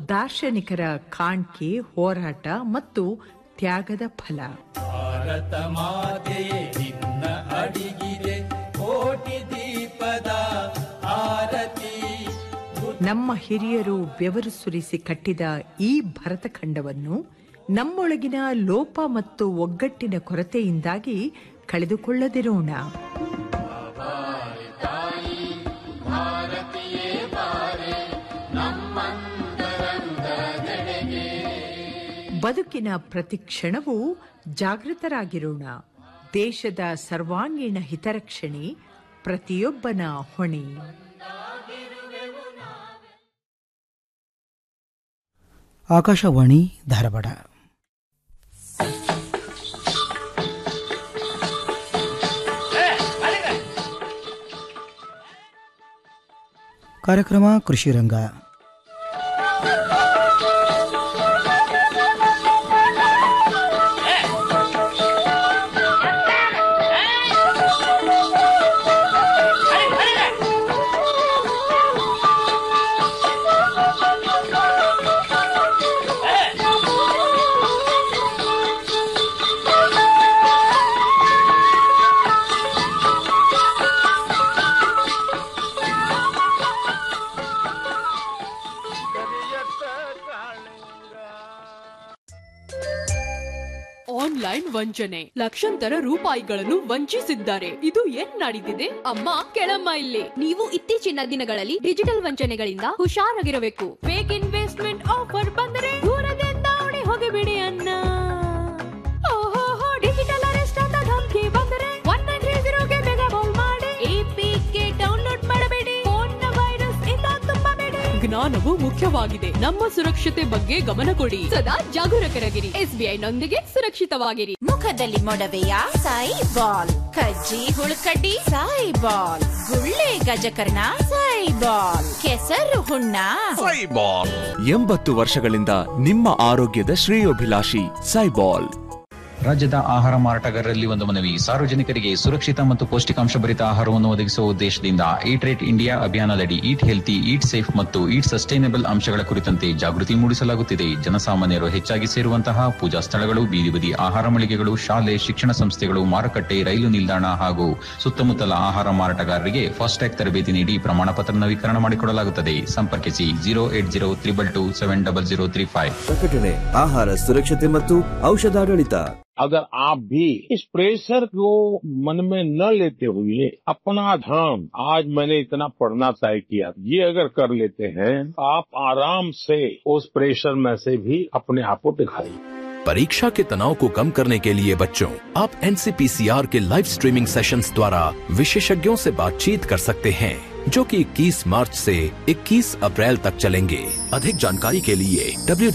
ದಾರ್ಶನಿಕರ ಕಾಣ್ಕೆ ಹೋರಾಟ ಮತ್ತು ತ್ಯಾಗದ ಫಲ ಭಾರತ ಮಾತೆಯೇ ನಿನ್ನ ಅಡಿಗಿದೆ ಕೋಟಿ ದೀಪದ ಆರತಿ ನಮ್ಮ ಹಿರಿಯರು ಬೆವರು ಸುರಿಸಿ ಕಟ್ಟಿದ ಈ ಭರತಖಂಡವನ್ನು ನಮ್ಮೊಳಗಿನ ಲೋಪ ಮತ್ತು ಒಗ್ಗಟ್ಟಿನ ಕೊರತೆಯಿಂದಾಗಿ ಕಳೆದುಕೊಳ್ಳದಿರೋಣ ಬದುಕಿನ ಪ್ರತಿ ಕ್ಷಣವೂ ಜಾಗೃತರಾಗಿರೋಣ ದೇಶದ ಸರ್ವಾಂಗೀಣ ಹಿತರಕ್ಷಣೆ ಪ್ರತಿಯೊಬ್ಬನ ಹೊಣೆ ಆಕಾಶವಾಣಿ ಧಾರವಾಡ ಕಾರ್ಯಕ್ರಮ ಕೃಷಿ ರಂಗ ಆನ್ಲೈನ್ ವಂಚನೆ ಲಕ್ಷಾಂತರ ರೂಪಾಯಿಗಳನ್ನು ವಂಚಿಸಿದ್ದಾರೆ ಇದು ಏನ್ ನಡೀತಿದೆ ಅಮ್ಮ ಕೆಳಮ್ಮ ಇಲ್ಲಿ ನೀವು ಇತ್ತೀಚಿನ ದಿನಗಳಲ್ಲಿ ಡಿಜಿಟಲ್ ವಂಚನೆಗಳಿಂದ ಹುಷಾರಾಗಿರಬೇಕು ಫೇಕ್ ಇನ್ವೆಸ್ಟ್ಮೆಂಟ್ ಆಫರ್ ಬಂದರೆ ದೂರದಿಂದ ಓಡಿ ಹೋಗಿಬಿಡಿ ಅನ್ನ ಓಹೋ ಡಿಜಿಟಲ್ ಅರೆಸ್ಟ್ ಅಂತ ಧಮಕಿ ಬಂದರೆ ಒನ್ ನೈನ್ ತ್ರೀ ಜೀರೋಗೆ ಬೇಗ ಕಾಲ್ ಮಾಡಿ ಎಪಿಕೆ ಡೌನ್ಲೋಡ್ ಮಾಡಬೇಡಿ ಫೋನ್ ವೈರಸ್ ಇಂದ ತುಂಬಬೇಡಿ ಜ್ಞಾನವು ಮುಖ್ಯವಾಗಿದೆ ನಮ್ಮ ಸುರಕ್ಷತೆ ಬಗ್ಗೆ ಗಮನ ಕೊಡಿ ಸದಾ ಜಾಗರೂಕರಾಗಿರಿ ಎಸ್ಬಿಐ ನೊಂದಿಗೆ ಸುರಕ್ಷಿತವಾಗಿರಿ ಮುಖದಲ್ಲಿ ಮೊಡವೆಯ ಸಾಯಿ ಬಾಲ್ ಕಜ್ಜಿ ಹುಳುಕಡ್ಡಿ ಸಾಯಿ ಬಾಲ್ ಗುಳ್ಳೆ ಗಜಕರ್ಣ ಸಾಯಿ ಬಾಲ್ ಕೆಸರು ಹುಣ್ಣ ಸೈಬಾಲ್ ಎಂಬತ್ತು ವರ್ಷಗಳಿಂದ ನಿಮ್ಮ ಆರೋಗ್ಯದ ಶ್ರೇಯೋಭಿಲಾಷಿ ಸೈಬಾಲ್ ರಾಜ್ಯದ ಆಹಾರ ಮಾರಾಟಗಾರರಲ್ಲಿ ಒಂದು ಮನವಿ ಸಾರ್ವಜನಿಕರಿಗೆ ಸುರಕ್ಷಿತ ಮತ್ತು ಪೌಷ್ಟಿಕಾಂಶ ಭರಿತ ಆಹಾರವನ್ನು ಒದಗಿಸುವ ಉದ್ದೇಶದಿಂದ ಈಟ್ ರೇಟ್ ಇಂಡಿಯಾ ಅಭಿಯಾನದಡಿ ಈಟ್ ಹೆಲ್ತಿ ಈಟ್ ಸೇಫ್ ಮತ್ತು ಈಟ್ ಸಸ್ಟೈನಬಲ್ ಅಂಶಗಳ ಕುರಿತಂತೆ ಜಾಗೃತಿ ಮೂಡಿಸಲಾಗುತ್ತಿದೆ ಜನಸಾಮಾನ್ಯರು ಹೆಚ್ಚಾಗಿ ಸೇರುವಂತಹ ಪೂಜಾ ಸ್ಥಳಗಳು ಬೀದಿ ಬದಿ ಆಹಾರ ಮಳಿಗೆಗಳು ಶಾಲೆ ಶಿಕ್ಷಣ ಸಂಸ್ಥೆಗಳು ಮಾರುಕಟ್ಟೆ ರೈಲು ನಿಲ್ದಾಣ ಹಾಗೂ ಸುತ್ತಮುತ್ತಲ ಆಹಾರ ಮಾರಾಟಗಾರರಿಗೆ ಫಾಸ್ಟ್ಯಾಗ್ ತರಬೇತಿ ನೀಡಿ ಪ್ರಮಾಣ ಪತ್ರ ನವೀಕರಣ ಮಾಡಿಕೊಡಲಾಗುತ್ತದೆ ಸಂಪರ್ಕಿಸಿ zero eight zero triple two seven double zero three five ಪ್ರಕಟಣೆ ಆಹಾರ ಸುರಕ್ಷತೆ ಮತ್ತು ಔಷಧಾಡಳಿತ अगर आप भी इस प्रेशर को मन में न लेते हुए अपना धर्म आज मैंने इतना पढ़ना तय किया ये अगर कर लेते हैं आप आराम से उस प्रेशर में से भी अपने आप को दिखाइए परीक्षा के तनाव को कम करने के लिए बच्चों आप एनसीपीसीआर के लाइव स्ट्रीमिंग सेशंस द्वारा विशेषज्ञों से बातचीत कर सकते हैं जो कि 21 मार्च से 21 अप्रैल तक चलेंगे अधिक जानकारी के लिए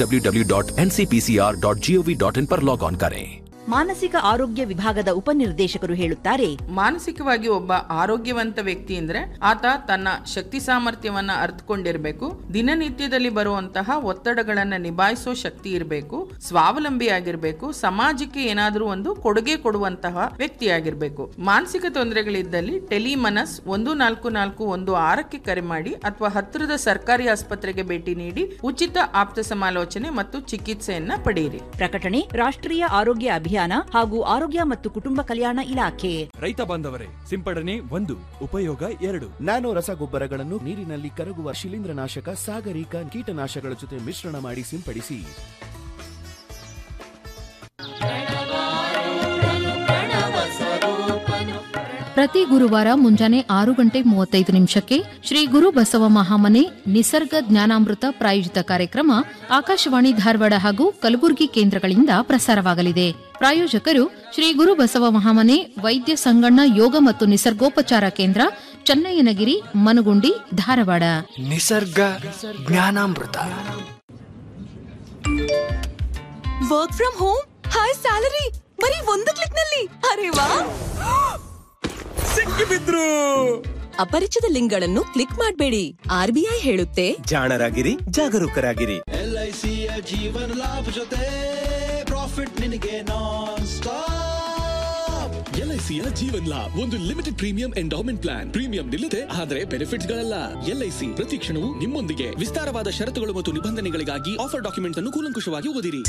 www.ncpcr.gov.in पर लॉग ऑन करें ಮಾನಸಿಕ ಆರೋಗ್ಯ ವಿಭಾಗದ ಉಪನಿರ್ದೇಶಕರು ಹೇಳುತ್ತಾರೆ ಮಾನಸಿಕವಾಗಿ ಒಬ್ಬ ಆರೋಗ್ಯವಂತ ವ್ಯಕ್ತಿ ಅಂದ್ರೆ ಆತ ತನ್ನ ಶಕ್ತಿ ಸಾಮರ್ಥ್ಯವನ್ನ ಅರ್ಥಕೊಂಡಿರ್ಬೇಕು ದಿನನಿತ್ಯದಲ್ಲಿ ಬರುವಂತಹ ಒತ್ತಡಗಳನ್ನ ನಿಭಾಯಿಸೋ ಶಕ್ತಿ ಇರಬೇಕು ಸ್ವಾವಲಂಬಿಯಾಗಿರ್ಬೇಕು ಸಮಾಜಕ್ಕೆ ಏನಾದ್ರೂ ಒಂದು ಕೊಡುಗೆ ಕೊಡುವಂತಹ ವ್ಯಕ್ತಿಯಾಗಿರ್ಬೇಕು ಮಾನಸಿಕ ತೊಂದರೆಗಳಿದ್ದಲ್ಲಿ ಟೆಲಿಮನಸ್ ಒಂದು ನಾಲ್ಕು ನಾಲ್ಕು ಒಂದು ಆರಕ್ಕೆ ಕರೆ ಮಾಡಿ ಅಥವಾ ಹತ್ತಿರದ ಸರ್ಕಾರಿ ಆಸ್ಪತ್ರೆಗೆ ಭೇಟಿ ನೀಡಿ ಉಚಿತ ಆಪ್ತ ಸಮಾಲೋಚನೆ ಮತ್ತು ಚಿಕಿತ್ಸೆಯನ್ನ ಪಡೆಯಿರಿ ಪ್ರಕಟಣೆ ರಾಷ್ಟ್ರೀಯ ಆರೋಗ್ಯ ಅಭಿಯಾನ ಹಾಗೂ ಆರೋಗ್ಯ ಮತ್ತು ಕುಟುಂಬ ಕಲ್ಯಾಣ ಇಲಾಖೆ ರೈತ ಬಾಂಧವರೇ ಸಿಂಪಡಣೆ ಒಂದು ಉಪಯೋಗ ಎರಡು ನ್ಯಾನೋ ರಸಗೊಬ್ಬರಗಳನ್ನು ನೀರಿನಲ್ಲಿ ಕರಗುವ ಶಿಲೀಂಧ್ರನಾಶಕ ಸಾಗರಿಕ ಕೀಟನಾಶಕಗಳ ಜೊತೆ ಮಿಶ್ರಣ ಮಾಡಿ ಸಿಂಪಡಿಸಿ ಪ್ರತಿ ಗುರುವಾರ ಮುಂಜಾನೆ ಆರು ಗಂಟೆ ಮೂವತ್ತೈದು ನಿಮಿಷಕ್ಕೆ ಶ್ರೀ ಗುರು ಬಸವ ಮಹಾಮನೆ ನಿಸರ್ಗ ಜ್ಞಾನಾಮೃತ ಪ್ರಾಯೋಜಿತ ಕಾರ್ಯಕ್ರಮ ಆಕಾಶವಾಣಿ ಧಾರವಾಡ ಹಾಗೂ ಕಲಬುರಗಿ ಕೇಂದ್ರಗಳಿಂದ ಪ್ರಸಾರವಾಗಲಿದೆ ಪ್ರಾಯೋಜಕರು ಶ್ರೀ ಗುರು ಬಸವ ಮಹಾಮನೆ ವೈದ್ಯ ಸಂಗಣ್ಣ ಯೋಗ ಮತ್ತು ನಿಸರ್ಗೋಪಚಾರ ಕೇಂದ್ರ ಚನ್ನಯ್ಯನಗಿರಿ ಮನಗುಂಡಿ ಧಾರವಾಡ ನಿಸರ್ಗ ಜ್ಞಾನಾಮೃತ work from home high salary ಬರೀ ಒಂದು ಕ್ಲಿಕ್ ನಲ್ಲಿ ಅರೆ ವಾ ಸಿಕ್ಕಿಬಿದ್ರು ಅಪರಿಚಿತ ಲಿಂಕ್ಗಳನ್ನು ಕ್ಲಿಕ್ ಮಾಡಬೇಡಿ ಆರ್ಬಿಐ ಹೇಳುತ್ತೆ ಜಾಣರಾಗಿರಿ ಜಾಗರೂಕರಾಗಿರಿ ಎಲ್ಐಸಿಯ ಜೀವನ ಲಾಭ ಜೊತೆ ಪ್ರಾಫಿಟ್ ನಿನಗೆ ನಾನ್ ಸ್ಟಾಪ್ ಎಲ್ಐಸಿಯ ಜೀವನ್ ಲಾಭ್ ಒಂದು limited premium endowment plan premium ನಿಲ್ಲದೆ ಆದರೆ ಬೆನಿಫಿಟ್ಸ್ ಗಳಲ್ಲ ಎಲ್ಐಸಿ ಪ್ರತಿ ಕ್ಷಣವೂ ನಿಮ್ಮೊಂದಿಗೆ ವಿಸ್ತಾರವಾದ ಷರತ್ತುಗಳು ಮತ್ತು ನಿಬಂಧನೆಗಳಿಗಾಗಿ ಆಫರ್ ಡಾಕ್ಯುಮೆಂಟ್ ಅನ್ನು ಕೂಲಂಕುಷವಾಗಿ ಓದಿರಿ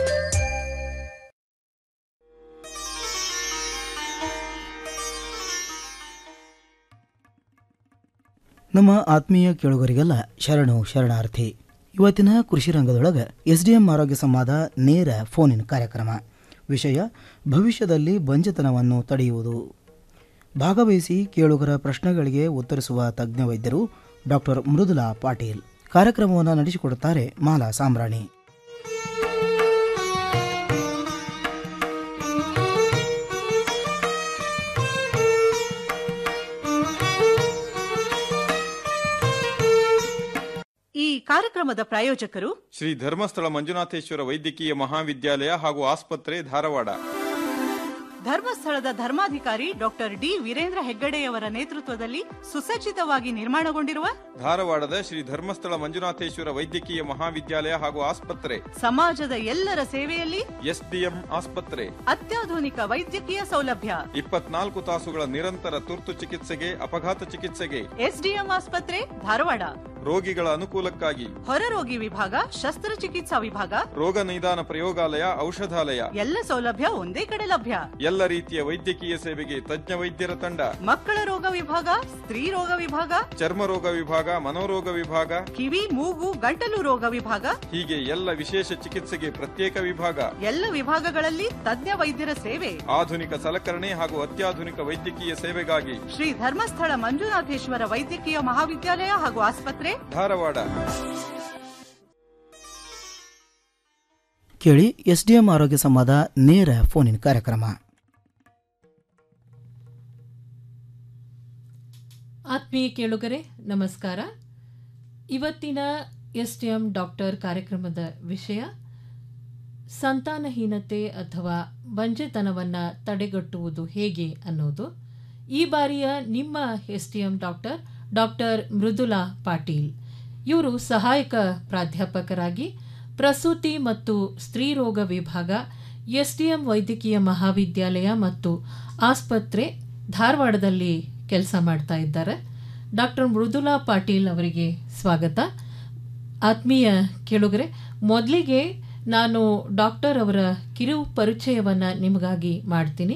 ನಮ್ಮ ಆತ್ಮೀಯ ಕೇಳುಗರಿಗೆಲ್ಲ ಶರಣು ಶರಣಾರ್ಥಿ ಇವತ್ತಿನ ಕೃಷಿ ರಂಗದೊಳಗೆ ಎಸ್ ಡಿ ಎಂ ಆರೋಗ್ಯ ಸಂವಾದ ನೇರ ಫೋನಿನ ಕಾರ್ಯಕ್ರಮ ವಿಷಯ ಭವಿಷ್ಯದಲ್ಲಿ ಬಂಜತನವನ್ನು ತಡೆಯುವುದು ಭಾಗವಹಿಸಿ ಕೇಳುಗರ ಪ್ರಶ್ನೆಗಳಿಗೆ ಉತ್ತರಿಸುವ ತಜ್ಞ ವೈದ್ಯರು ಡಾಕ್ಟರ್ ಮೃದುಲಾ ಪಾಟೀಲ್ ಕಾರ್ಯಕ್ರಮವನ್ನು ನಡೆಸಿಕೊಡುತ್ತಾರೆ ಮಾಲಾ ಸಾಂಬ್ರಾಣಿ ಈ ಕಾರ್ಯಕ್ರಮದ ಪ್ರಾಯೋಜಕರು ಶ್ರೀ ಧರ್ಮಸ್ಥಳ ಮಂಜುನಾಥೇಶ್ವರ ವೈದ್ಯಕೀಯ ಮಹಾವಿದ್ಯಾಲಯ ಹಾಗೂ ಆಸ್ಪತ್ರೆ ಧಾರವಾಡ ಧರ್ಮಸ್ಥಳದ ಧರ್ಮಾಧಿಕಾರಿ ಡಾಕ್ಟರ್ ಡಿ ವೀರೇಂದ್ರ ಹೆಗ್ಗಡೆಯವರ ನೇತೃತ್ವದಲ್ಲಿ ಸುಸಜ್ಜಿತವಾಗಿ ನಿರ್ಮಾಣಗೊಂಡಿರುವ ಧಾರವಾಡದ ಶ್ರೀ ಧರ್ಮಸ್ಥಳ ಮಂಜುನಾಥೇಶ್ವರ ವೈದ್ಯಕೀಯ ಮಹಾವಿದ್ಯಾಲಯ ಹಾಗೂ ಆಸ್ಪತ್ರೆ ಸಮಾಜದ ಎಲ್ಲರ ಸೇವೆಯಲ್ಲಿ ಎಸ್ಡಿಎಂ ಆಸ್ಪತ್ರೆ ಅತ್ಯಾಧುನಿಕ ವೈದ್ಯಕೀಯ ಸೌಲಭ್ಯ ಇಪ್ಪತ್ನಾಲ್ಕು ತಾಸುಗಳ ನಿರಂತರ ತುರ್ತು ಚಿಕಿತ್ಸೆಗೆ ಅಪಘಾತ ಚಿಕಿತ್ಸೆಗೆ ಎಸ್ಡಿಎಂ ಆಸ್ಪತ್ರೆ ಧಾರವಾಡ ರೋಗಿಗಳ ಅನುಕೂಲಕ್ಕಾಗಿ ಹೊರರೋಗಿ ವಿಭಾಗ ಶಸ್ತ್ರಚಿಕಿತ್ಸಾ ವಿಭಾಗ ರೋಗ ನಿದಾನ ಪ್ರಯೋಗಾಲಯ ಔಷಧಾಲಯ ಎಲ್ಲ ಸೌಲಭ್ಯ ಒಂದೇ ಕಡೆ ಲಭ್ಯ ಎಲ್ಲ ರೀತಿಯ ವೈದ್ಯಕೀಯ ಸೇವೆಗೆ ತಜ್ಞ ವೈದ್ಯರ ತಂಡ ಮಕ್ಕಳ ರೋಗ ವಿಭಾಗ ಸ್ತ್ರೀ ರೋಗ ವಿಭಾಗ ಚರ್ಮ ರೋಗ ವಿಭಾಗ ಮನೋರೋಗ ವಿಭಾಗ ಕಿವಿ ಮೂಗು ಗಂಟಲು ರೋಗ ವಿಭಾಗ ಹೀಗೆ ಎಲ್ಲ ವಿಶೇಷ ಚಿಕಿತ್ಸೆಗೆ ಪ್ರತ್ಯೇಕ ವಿಭಾಗ ಎಲ್ಲ ವಿಭಾಗಗಳಲ್ಲಿ ತಜ್ಞ ವೈದ್ಯರ ಸೇವೆ ಆಧುನಿಕ ಸಲಕರಣೆ ಹಾಗೂ ಅತ್ಯಾಧುನಿಕ ವೈದ್ಯಕೀಯ ಸೇವೆಗಾಗಿ ಶ್ರೀ ಧರ್ಮಸ್ಥಳ ಮಂಜುನಾಥೇಶ್ವರ ವೈದ್ಯಕೀಯ ಮಹಾವಿದ್ಯಾಲಯ ಹಾಗೂ ಆಸ್ಪತ್ರೆ ಧಾರವಾಡ ಕೇಳಿ ಎಸ್ ಡಿ ಎಂ ಆರೋಗ್ಯ ಸಂವಾದ ನೇರ ಫೋನಿನ ಕಾರ್ಯಕ್ರಮ ಆತ್ಮೀಯ ಕೇಳುಗರೆ ನಮಸ್ಕಾರ ಇವತ್ತಿನ ಎಸ್ ಟಿ ಎಂ ಡಾಕ್ಟರ್ ಕಾರ್ಯಕ್ರಮದ ವಿಷಯ ಸಂತಾನಹೀನತೆ ಅಥವಾ ಬಂಜೆತನವನ್ನು ತಡೆಗಟ್ಟುವುದು ಹೇಗೆ ಅನ್ನೋದು ಈ ಬಾರಿಯ ನಿಮ್ಮ S T M doctor doctor Mridula Patil ಇವರು ಸಹಾಯಕ ಪ್ರಾಧ್ಯಾಪಕರಾಗಿ ಪ್ರಸೂತಿ ಮತ್ತು ಸ್ತ್ರೀರೋಗ ವಿಭಾಗ ಎಸ್ಡಿಎಂ ವೈದ್ಯಕೀಯ ಮಹಾವಿದ್ಯಾಲಯ ಮತ್ತು ಆಸ್ಪತ್ರೆ ಧಾರವಾಡದಲ್ಲಿ ಕೆಲಸ ಮಾಡ್ತಾ ಇದ್ದಾರೆ ಡಾಕ್ಟರ್ ಮೃದುಲಾ ಪಾಟೀಲ್ ಅವರಿಗೆ ಸ್ವಾಗತ ಆತ್ಮೀಯ ಕೇಳುಗರೆ ಮೊದಲಿಗೆ ನಾನು ಡಾಕ್ಟರ್ ಅವರ ಕಿರು ಪರಿಚಯವನ್ನು ನಿಮಗಾಗಿ ಮಾಡ್ತೀನಿ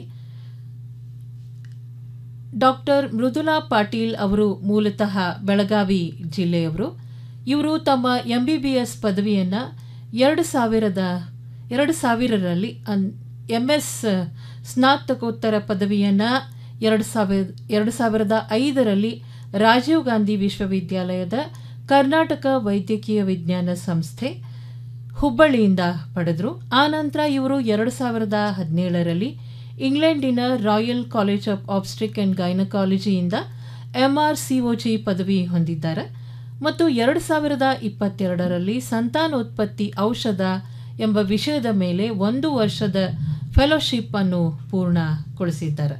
ಡಾಕ್ಟರ್ ಮೃದುಲಾ ಪಾಟೀಲ್ ಅವರು ಮೂಲತಃ ಬೆಳಗಾವಿ ಜಿಲ್ಲೆಯವರು ಇವರು ತಮ್ಮ ಎಂ ಬಿ ಬಿ ಎಸ್ ಪದವಿಯನ್ನು ಎರಡು ಸಾವಿರದ ಎರಡು ಸಾವಿರರಲ್ಲಿ ಅನ್ ಎಮ್ ಎಸ್ ಸ್ನಾತಕೋತ್ತರ ಪದವಿಯನ್ನು ಎರಡು ಸಾವಿರ ಎರಡು ಸಾವಿರದ ಐದರಲ್ಲಿ ರಾಜೀವ್ ಗಾಂಧಿ ವಿಶ್ವವಿದ್ಯಾಲಯದ ಕರ್ನಾಟಕ ವೈದ್ಯಕೀಯ ವಿಜ್ಞಾನ ಸಂಸ್ಥೆ ಹುಬ್ಬಳ್ಳಿಯಿಂದ ಪಡೆದರು ಆನಂತರ ಇವರು ಎರಡು ಸಾವಿರದ ಹದಿನೇಳರಲ್ಲಿ ಇಂಗ್ಲೆಂಡಿನ royal college of obstetric and ಗೈನಕಾಲಜಿಯಿಂದ M R C O G ಪದವಿ ಹೊಂದಿದ್ದಾರೆ ಮತ್ತು ಎರಡು ಸಾವಿರದ ಇಪ್ಪತ್ತೆರಡರಲ್ಲಿ ಸಂತಾನೋತ್ಪತ್ತಿ ಔಷಧ ಎಂಬ ವಿಷಯದ ಮೇಲೆ ಒಂದು ವರ್ಷದ ಫೆಲೋಶಿಪ್ ಅನ್ನು ಪೂರ್ಣಗೊಳಿಸಿದ್ದಾರೆ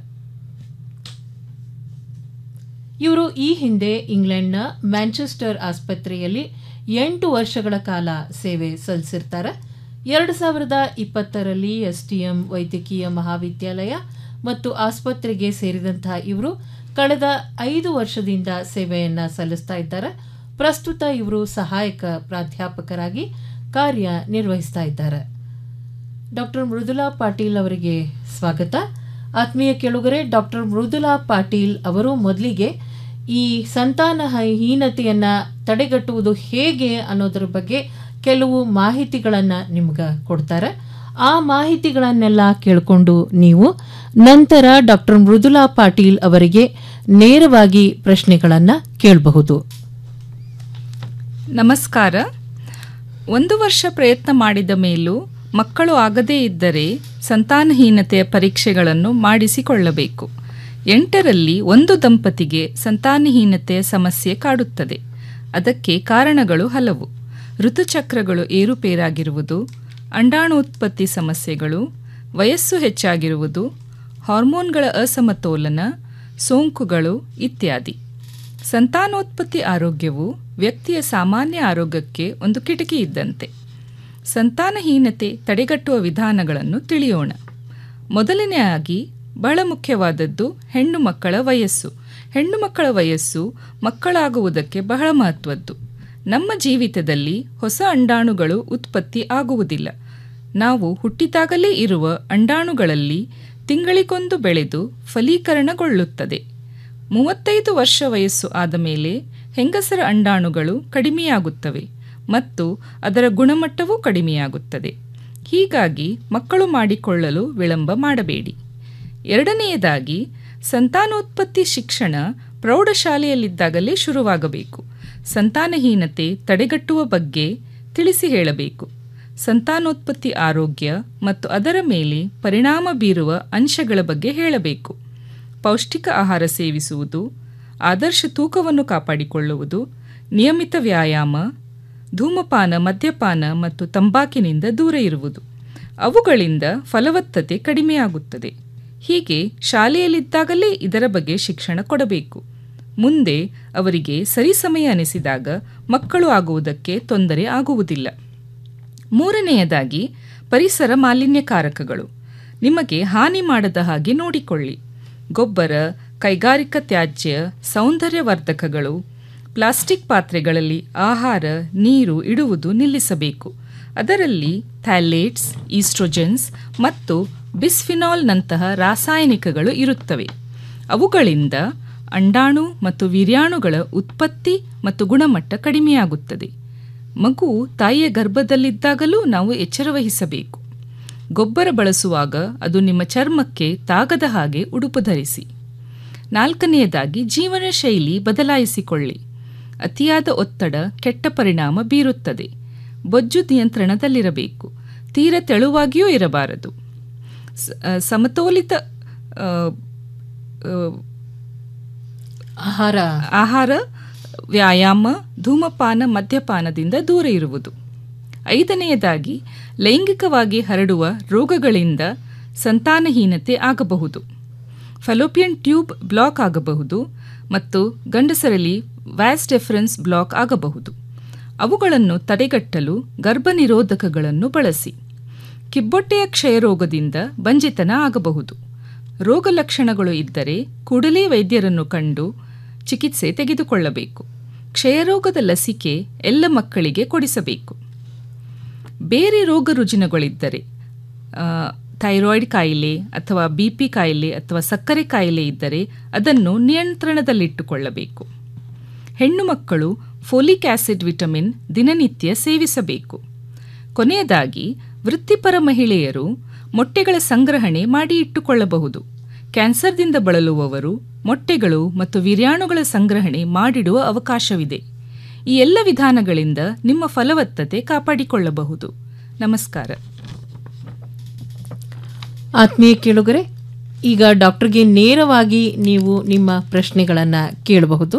ಇವರು ಈ ಹಿಂದೆ ಇಂಗ್ಲೆಂಡ್ನ ಮ್ಯಾಂಚೆಸ್ಟರ್ ಆಸ್ಪತ್ರೆಯಲ್ಲಿ ಎಂಟು ವರ್ಷಗಳ ಕಾಲ ಸೇವೆ ಸಲ್ಲಿಸಿರ್ತಾರೆ ಎರಡು ಸಾವಿರದ ಇಪ್ಪತ್ತರಲ್ಲಿ ಎಸ್ಟಿಎಂ ವೈದ್ಯಕೀಯ ಮಹಾವಿದ್ಯಾಲಯ ಮತ್ತು ಆಸ್ಪತ್ರೆಗೆ ಸೇರಿದಂತಹ ಇವರು ಕಳೆದ ಐದು ವರ್ಷದಿಂದ ಸೇವೆಯನ್ನು ಸಲ್ಲಿಸ್ತಾ ಇದ್ದಾರೆ ಪ್ರಸ್ತುತ ಇವರು ಸಹಾಯಕ ಪ್ರಾಧ್ಯಾಪಕರಾಗಿ ಕಾರ್ಯ ನಿರ್ವಹಿಸ್ತಾ ಇದ್ದಾರೆ ಡಾಕ್ಟರ್ ಮೃದುಲಾ ಪಾಟೀಲ್ ಅವರಿಗೆ ಸ್ವಾಗತ ಆತ್ಮೀಯ ಕೆಳುಗರೆ ಡಾಕ್ಟರ್ ಮೃದುಲಾ ಪಾಟೀಲ್ ಅವರು ಮೊದಲಿಗೆ ಈ ಸಂತಾನ ಹೀನತೆಯನ್ನು ತಡೆಗಟ್ಟುವುದು ಹೇಗೆ ಅನ್ನೋದ್ರ ಬಗ್ಗೆ ಕೆಲವು ಮಾಹಿತಿಗಳನ್ನು ನಿಮ್ಗೆ ಕೊಡ್ತಾರೆ ಆ ಮಾಹಿತಿಗಳನ್ನೆಲ್ಲ ಕೇಳಿಕೊಂಡು ನೀವು ನಂತರ ಡಾಕ್ಟರ್ ಮೃದುಲಾ ಪಾಟೀಲ್ ಅವರಿಗೆ ನೇರವಾಗಿ ಪ್ರಶ್ನೆಗಳನ್ನು ಕೇಳಬಹುದು ನಮಸ್ಕಾರ ಒಂದು ವರ್ಷ ಪ್ರಯತ್ನ ಮಾಡಿದ ಮೇಲೂ ಮಕ್ಕಳು ಆಗದೇ ಇದ್ದರೆ ಸಂತಾನಹೀನತೆಯ ಪರೀಕ್ಷೆಗಳನ್ನು ಮಾಡಿಸಿಕೊಳ್ಳಬೇಕು ಎಂಟರಲ್ಲಿ ಒಂದು ದಂಪತಿಗೆ ಸಂತಾನಹೀನತೆಯ ಸಮಸ್ಯೆ ಕಾಡುತ್ತದೆ ಅದಕ್ಕೆ ಕಾರಣಗಳು ಹಲವು ಋತುಚಕ್ರಗಳು ಏರುಪೇರಾಗಿರುವುದು ಅಂಡಾಣುತ್ಪತ್ತಿ ಸಮಸ್ಯೆಗಳು ವಯಸ್ಸು ಹೆಚ್ಚಾಗಿರುವುದು ಹಾರ್ಮೋನ್ಗಳ ಅಸಮತೋಲನ ಸೋಂಕುಗಳು ಇತ್ಯಾದಿ ಸಂತಾನೋತ್ಪತ್ತಿ ಆರೋಗ್ಯವು ವ್ಯಕ್ತಿಯ ಸಾಮಾನ್ಯ ಆರೋಗ್ಯಕ್ಕೆ ಒಂದು ಕಿಟಕಿ ಇದ್ದಂತೆ ಸಂತಾನಹೀನತೆ ತಡೆಗಟ್ಟುವ ವಿಧಾನಗಳನ್ನು ತಿಳಿಯೋಣ ಮೊದಲನೆಯಾಗಿ ಬಹಳ ಮುಖ್ಯವಾದದ್ದು ಹೆಣ್ಣು ಮಕ್ಕಳ ವಯಸ್ಸು ಹೆಣ್ಣು ಮಕ್ಕಳ ವಯಸ್ಸು ಮಕ್ಕಳಾಗುವುದಕ್ಕೆ ಬಹಳ ಮಹತ್ವದ್ದು ನಮ್ಮ ಜೀವಿತದಲ್ಲಿ ಹೊಸ ಅಂಡಾಣುಗಳು ಉತ್ಪತ್ತಿ ಆಗುವುದಿಲ್ಲ ನಾವು ಹುಟ್ಟಿದಾಗಲೇ ಇರುವ ಅಂಡಾಣುಗಳಲ್ಲಿ ತಿಂಗಳಿಗೊಂದು ಬೆಳೆದು ಫಲೀಕರಣಗೊಳ್ಳುತ್ತದೆ ಮೂವತ್ತೈದು ವರ್ಷ ವಯಸ್ಸು ಆದ ಮೇಲೆ ಹೆಂಗಸರ ಅಂಡಾಣುಗಳು ಕಡಿಮೆಯಾಗುತ್ತವೆ ಮತ್ತು ಅದರ ಗುಣಮಟ್ಟವೂ ಕಡಿಮೆಯಾಗುತ್ತದೆ ಹೀಗಾಗಿ ಮಕ್ಕಳು ಮಾಡಿಕೊಳ್ಳಲು ವಿಳಂಬ ಮಾಡಬೇಡಿ ಎರಡನೆಯದಾಗಿ ಸಂತಾನೋತ್ಪತ್ತಿ ಶಿಕ್ಷಣ ಪ್ರೌಢಶಾಲೆಯಲ್ಲಿದ್ದಾಗಲೇ ಶುರುವಾಗಬೇಕು ಸಂತಾನಹೀನತೆ ತಡೆಗಟ್ಟುವ ಬಗ್ಗೆ ತಿಳಿಸಿ ಹೇಳಬೇಕು ಸಂತಾನೋತ್ಪತ್ತಿ ಆರೋಗ್ಯ ಮತ್ತು ಅದರ ಮೇಲೆ ಪರಿಣಾಮ ಬೀರುವ ಅಂಶಗಳ ಬಗ್ಗೆ ಹೇಳಬೇಕು ಪೌಷ್ಟಿಕ ಆಹಾರ ಸೇವಿಸುವುದು ಆದರ್ಶ ತೂಕವನ್ನು ಕಾಪಾಡಿಕೊಳ್ಳುವುದು ನಿಯಮಿತ ವ್ಯಾಯಾಮ ಧೂಮಪಾನ ಮದ್ಯಪಾನ ಮತ್ತು ತಂಬಾಕಿನಿಂದ ದೂರ ಇರುವುದು ಅವುಗಳಿಂದ ಫಲವತ್ತತೆ ಕಡಿಮೆಯಾಗುತ್ತದೆ ಹೀಗೆ ಶಾಲೆಯಲ್ಲಿದ್ದಾಗಲೇ ಇದರ ಬಗ್ಗೆ ಶಿಕ್ಷಣ ಕೊಡಬೇಕು ಮುಂದೆ ಅವರಿಗೆ ಸರಿಸಮಯ ಅನಿಸಿದಾಗ ಮಕ್ಕಳು ಆಗುವುದಕ್ಕೆ ತೊಂದರೆ ಆಗುವುದಿಲ್ಲ ಮೂರನೆಯದಾಗಿ ಪರಿಸರ ಮಾಲಿನ್ಯಕಾರಕಗಳು ನಿಮಗೆ ಹಾನಿ ಮಾಡದ ಹಾಗೆ ನೋಡಿಕೊಳ್ಳಿ ಗೊಬ್ಬರ ಕೈಗಾರಿಕಾ ತ್ಯಾಜ್ಯ ಸೌಂದರ್ಯವರ್ಧಕಗಳು ಪ್ಲಾಸ್ಟಿಕ್ ಪಾತ್ರೆಗಳಲ್ಲಿ ಆಹಾರ ನೀರು ಇಡುವುದು ನಿಲ್ಲಿಸಬೇಕು ಅದರಲ್ಲಿ ಥ್ಯಾಲೇಟ್ಸ್ ಈಸ್ಟ್ರೋಜನ್ಸ್ ಮತ್ತು ಬಿಸ್ಫಿನಾಲ್ನಂತಹ ರಾಸಾಯನಿಕಗಳು ಇರುತ್ತವೆ ಅವುಗಳಿಂದ ಅಂಡಾಣು ಮತ್ತು ವೀರ್ಯಾಣುಗಳ ಉತ್ಪತ್ತಿ ಮತ್ತು ಗುಣಮಟ್ಟ ಕಡಿಮೆಯಾಗುತ್ತದೆ ಮಗು ತಾಯಿಯ ಗರ್ಭದಲ್ಲಿದ್ದಾಗಲೂ ನಾವು ಎಚ್ಚರ ವಹಿಸಬೇಕು ಗೊಬ್ಬರ ಬಳಸುವಾಗ ಅದು ನಿಮ್ಮ ಚರ್ಮಕ್ಕೆ ತಾಗದ ಹಾಗೆ ಉಡುಪು ಧರಿಸಿ ನಾಲ್ಕನೆಯದಾಗಿ ಜೀವನ ಶೈಲಿ ಬದಲಾಯಿಸಿಕೊಳ್ಳಿ ಅತಿಯಾದ ಒತ್ತಡ ಕೆಟ್ಟ ಪರಿಣಾಮ ಬೀರುತ್ತದೆ ಬೊಜ್ಜು ನಿಯಂತ್ರಣದಲ್ಲಿರಬೇಕು ತೀರ ತೆಳುವಾಗಿಯೂ ಇರಬಾರದು ಸ- ಆ, ಸಮತೋಲಿತ ಆ, ಆ, ಆಹಾರ ಆಹಾರ ವ್ಯಾಯಾಮ ಧೂಮಪಾನ ಮದ್ಯಪಾನದಿಂದ ದೂರ ಇರುವುದು ಐದನೆಯದಾಗಿ ಲೈಂಗಿಕವಾಗಿ ಹರಡುವ ರೋಗಗಳಿಂದ ಸಂತಾನಹೀನತೆ ಆಗಬಹುದು ಫಲೋಪಿಯನ್ ಟ್ಯೂಬ್ ಬ್ಲಾಕ್ ಆಗಬಹುದು ಮತ್ತು ಗಂಡಸರಲ್ಲಿ ವ್ಯಾಸ್ ಡೆಫರೆನ್ಸ್ ಬ್ಲಾಕ್ ಆಗಬಹುದು ಅವುಗಳನ್ನು ತಡೆಗಟ್ಟಲು ಗರ್ಭನಿರೋಧಕಗಳನ್ನು ಬಳಸಿ ಕಿಬ್ಬೊಟ್ಟೆಯ ಕ್ಷಯರೋಗದಿಂದ ಬಂಜಿತನ ಆಗಬಹುದು ರೋಗ ಲಕ್ಷಣಗಳು ಇದ್ದರೆ ಕೂಡಲೇ ವೈದ್ಯರನ್ನು ಕಂಡು ಚಿಕಿತ್ಸೆ ತೆಗೆದುಕೊಳ್ಳಬೇಕು ಕ್ಷಯರೋಗದ ಲಸಿಕೆ ಎಲ್ಲ ಮಕ್ಕಳಿಗೆ ಕೊಡಿಸಬೇಕು ಬೇರೆ ರೋಗ ರುಜಿನಗಳಿದ್ದರೆ ಆ, ಥೈರಾಯ್ಡ್ ಕಾಯಿಲೆ ಅಥವಾ ಬಿ ಪಿ ಕಾಯಿಲೆ ಅಥವಾ ಸಕ್ಕರೆ ಕಾಯಿಲೆ ಇದ್ದರೆ ಅದನ್ನು ನಿಯಂತ್ರಣದಲ್ಲಿಟ್ಟುಕೊಳ್ಳಬೇಕು ಹೆಣ್ಣು ಮಕ್ಕಳು ಫೋಲಿಕ್ ಆಸಿಡ್ ವಿಟಮಿನ್ ದಿನನಿತ್ಯ ಸೇವಿಸಬೇಕು ಕೊನೆಯದಾಗಿ ವೃತ್ತಿಪರ ಮಹಿಳೆಯರು ಮೊಟ್ಟೆಗಳ ಸಂಗ್ರಹಣೆ ಮಾಡಿ ಇಟ್ಟುಕೊಳ್ಳಬಹುದು ಕ್ಯಾನ್ಸರ್ದಿಂದ ಬಳಲುವವರು ಮೊಟ್ಟೆಗಳು ಮತ್ತು ವಿರ್ಯಾಣುಗಳ ಸಂಗ್ರಹಣೆ ಮಾಡಿಡುವ ಅವಕಾಶವಿದೆ ಈ ಎಲ್ಲ ವಿಧಾನಗಳಿಂದ ನಿಮ್ಮ ಫಲವತ್ತತೆ ಕಾಪಾಡಿಕೊಳ್ಳಬಹುದು ನಮಸ್ಕಾರ ಆತ್ಮೀಯ ಕೇಳುಗರೆ ಈಗ ಡಾಕ್ಟರ್ಗೆ ನೇರವಾಗಿ ನೀವು ನಿಮ್ಮ ಪ್ರಶ್ನೆಗಳನ್ನು ಕೇಳಬಹುದು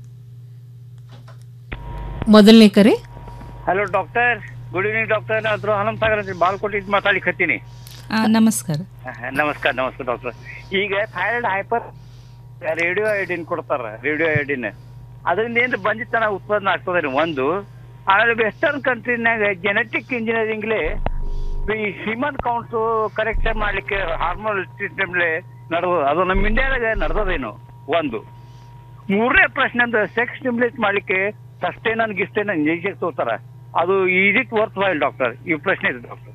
ಮೊದಲನೇ ಕರೆ hello doctor good evening doctor ನಾನು ಹನುಮ ಸಾಗರ್ ಅಂತ ಬಾಲ್ಕೋಟಿದ್ ಮಾತಾಡ್ಲಿಕ್ಕತ್ತೀನಿ ಆ, ನಮಸ್ಕಾರ ನಮಸ್ಕಾರ ನಮಸ್ಕಾರ ಡಾಕ್ಟರ್ ಈಗ ಥೈರಾಯ್ಡ್ ಹೈಪರ್ ರೇಡಿಯೋ ಐಡಿನ್ ಕೊಡ್ತಾರ ರೇಡಿಯೋ ಐಡಿನ್ ಅದರಿಂದ ಏನ್ ಬಂದಿತ್ತನ ಉತ್ಪಾದನೆ ಆಗ್ತದೆ ಒಂದು ಆಮೇಲೆ ವೆಸ್ಟರ್ನ್ ಕಂಟ್ರಿನಾಗ ಜೆನೆಟಿಕ್ ಇಂಜಿನಿಯರಿಂಗ್ಲಿ ಈ ಹ್ಯೂಮನ್ ಕೌಂಟ್ಸ್ ಕರೆಕ್ಟ್ ಮಾಡ್ಲಿಕ್ಕೆ ಹಾರ್ಮೋನ್ ಟ್ರೀಟ್ಮೆಂಟ್ಲಿ ನಡೆದ ಅದು ನಮ್ಮ ಇಂಡಿಯಾದಾಗ ನಡೆದದೇನು ಒಂದು ಮೂರನೇ ಪ್ರಶ್ನೆ ಅಂದ್ರೆ ಸೆಕ್ಸ್ ಸ್ಟಿಮ್ಯುಲೇಟ್ ಮಾಡ್ಲಿಕ್ಕೆ ಸಸ್ಟೈನನ್ ಗಿಸ್ಟೈನ್ ಇಂಜೆಕ್ಷನ್ ತೋತಾರ ಅದು ಈಜಿಟ್ ವರ್ತ್ ವೈಲ್ ಡಾಕ್ಟರ್ ಈ ಪ್ರಶ್ನೆ ಇದೆ ಡಾಕ್ಟರ್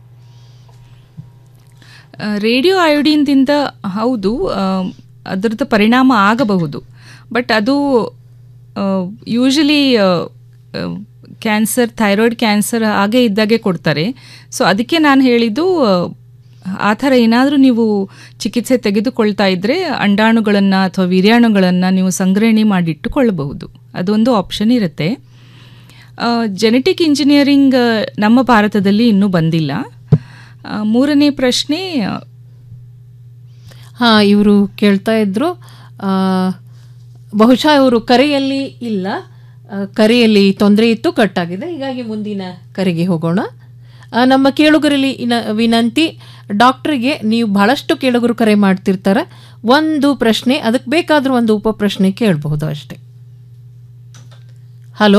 ಆ, ರೇಡಿಯೋ ಅಯೋಡಿನ್ದಿಂದ ಹೌದು ಆ, ಅದರದ್ದು ಪರಿಣಾಮ ಆಗಬಹುದು ಬಟ್ ಅದು ಯೂಶಲಿ ಕ್ಯಾನ್ಸರ್ ಥೈರಾಯ್ಡ್ ಕ್ಯಾನ್ಸರ್ ಹಾಗೆ ಇದ್ದಾಗೆ ಕೊಡ್ತಾರೆ ಸೊ ಅದಕ್ಕೆ ನಾನು ಹೇಳಿದ್ದು ಆ, ಆ ಥರ ಏನಾದರೂ ನೀವು ಚಿಕಿತ್ಸೆ ತೆಗೆದುಕೊಳ್ತಾ ಇದ್ದರೆ ಅಂಡಾಣುಗಳನ್ನು ಅಥವಾ ವೀರ್ಯಾಣುಗಳನ್ನು ನೀವು ಸಂಗ್ರಹಣೆ ಮಾಡಿಟ್ಟುಕೊಳ್ಳಬಹುದು ಅದೊಂದು ಆಪ್ಷನ್ ಇರುತ್ತೆ ಜೆನೆಟಿಕ್ ಇಂಜಿನಿಯರಿಂಗ್ ನಮ್ಮ ಭಾರತದಲ್ಲಿ ಇನ್ನೂ ಬಂದಿಲ್ಲ ಆ, ಮೂರನೇ ಪ್ರಶ್ನೆ ಹಾ ಇವರು ಕೇಳ್ತಾ ಇದ್ರು ಆ, ಬಹುಶಃ ಇವರು ಕರೆಯಲ್ಲಿ ಇಲ್ಲ ಆ, ಕರೆಯಲ್ಲಿ ತೊಂದರೆ ಇತ್ತು ಕಟ್ಟಾಗಿದೆ ಹೀಗಾಗಿ ಮುಂದಿನ ಕರೆಗೆ ಹೋಗೋಣ ಆ, ನಮ್ಮ ಕೇಳುಗರಲ್ಲಿ ಇನ ವಿನಂತಿ ಡಾಕ್ಟರ್ಗೆ ನೀವು ಬಹಳಷ್ಟು ಕೇಳುಗರು ಕರೆ ಮಾಡ್ತಿರ್ತಾರೆ ಒಂದು ಪ್ರಶ್ನೆ ಅದಕ್ಕೆ ಬೇಕಾದ್ರೂ ಒಂದು ಉಪ ಪ್ರಶ್ನೆ ಕೇಳಬಹುದು ಅಷ್ಟೇ hello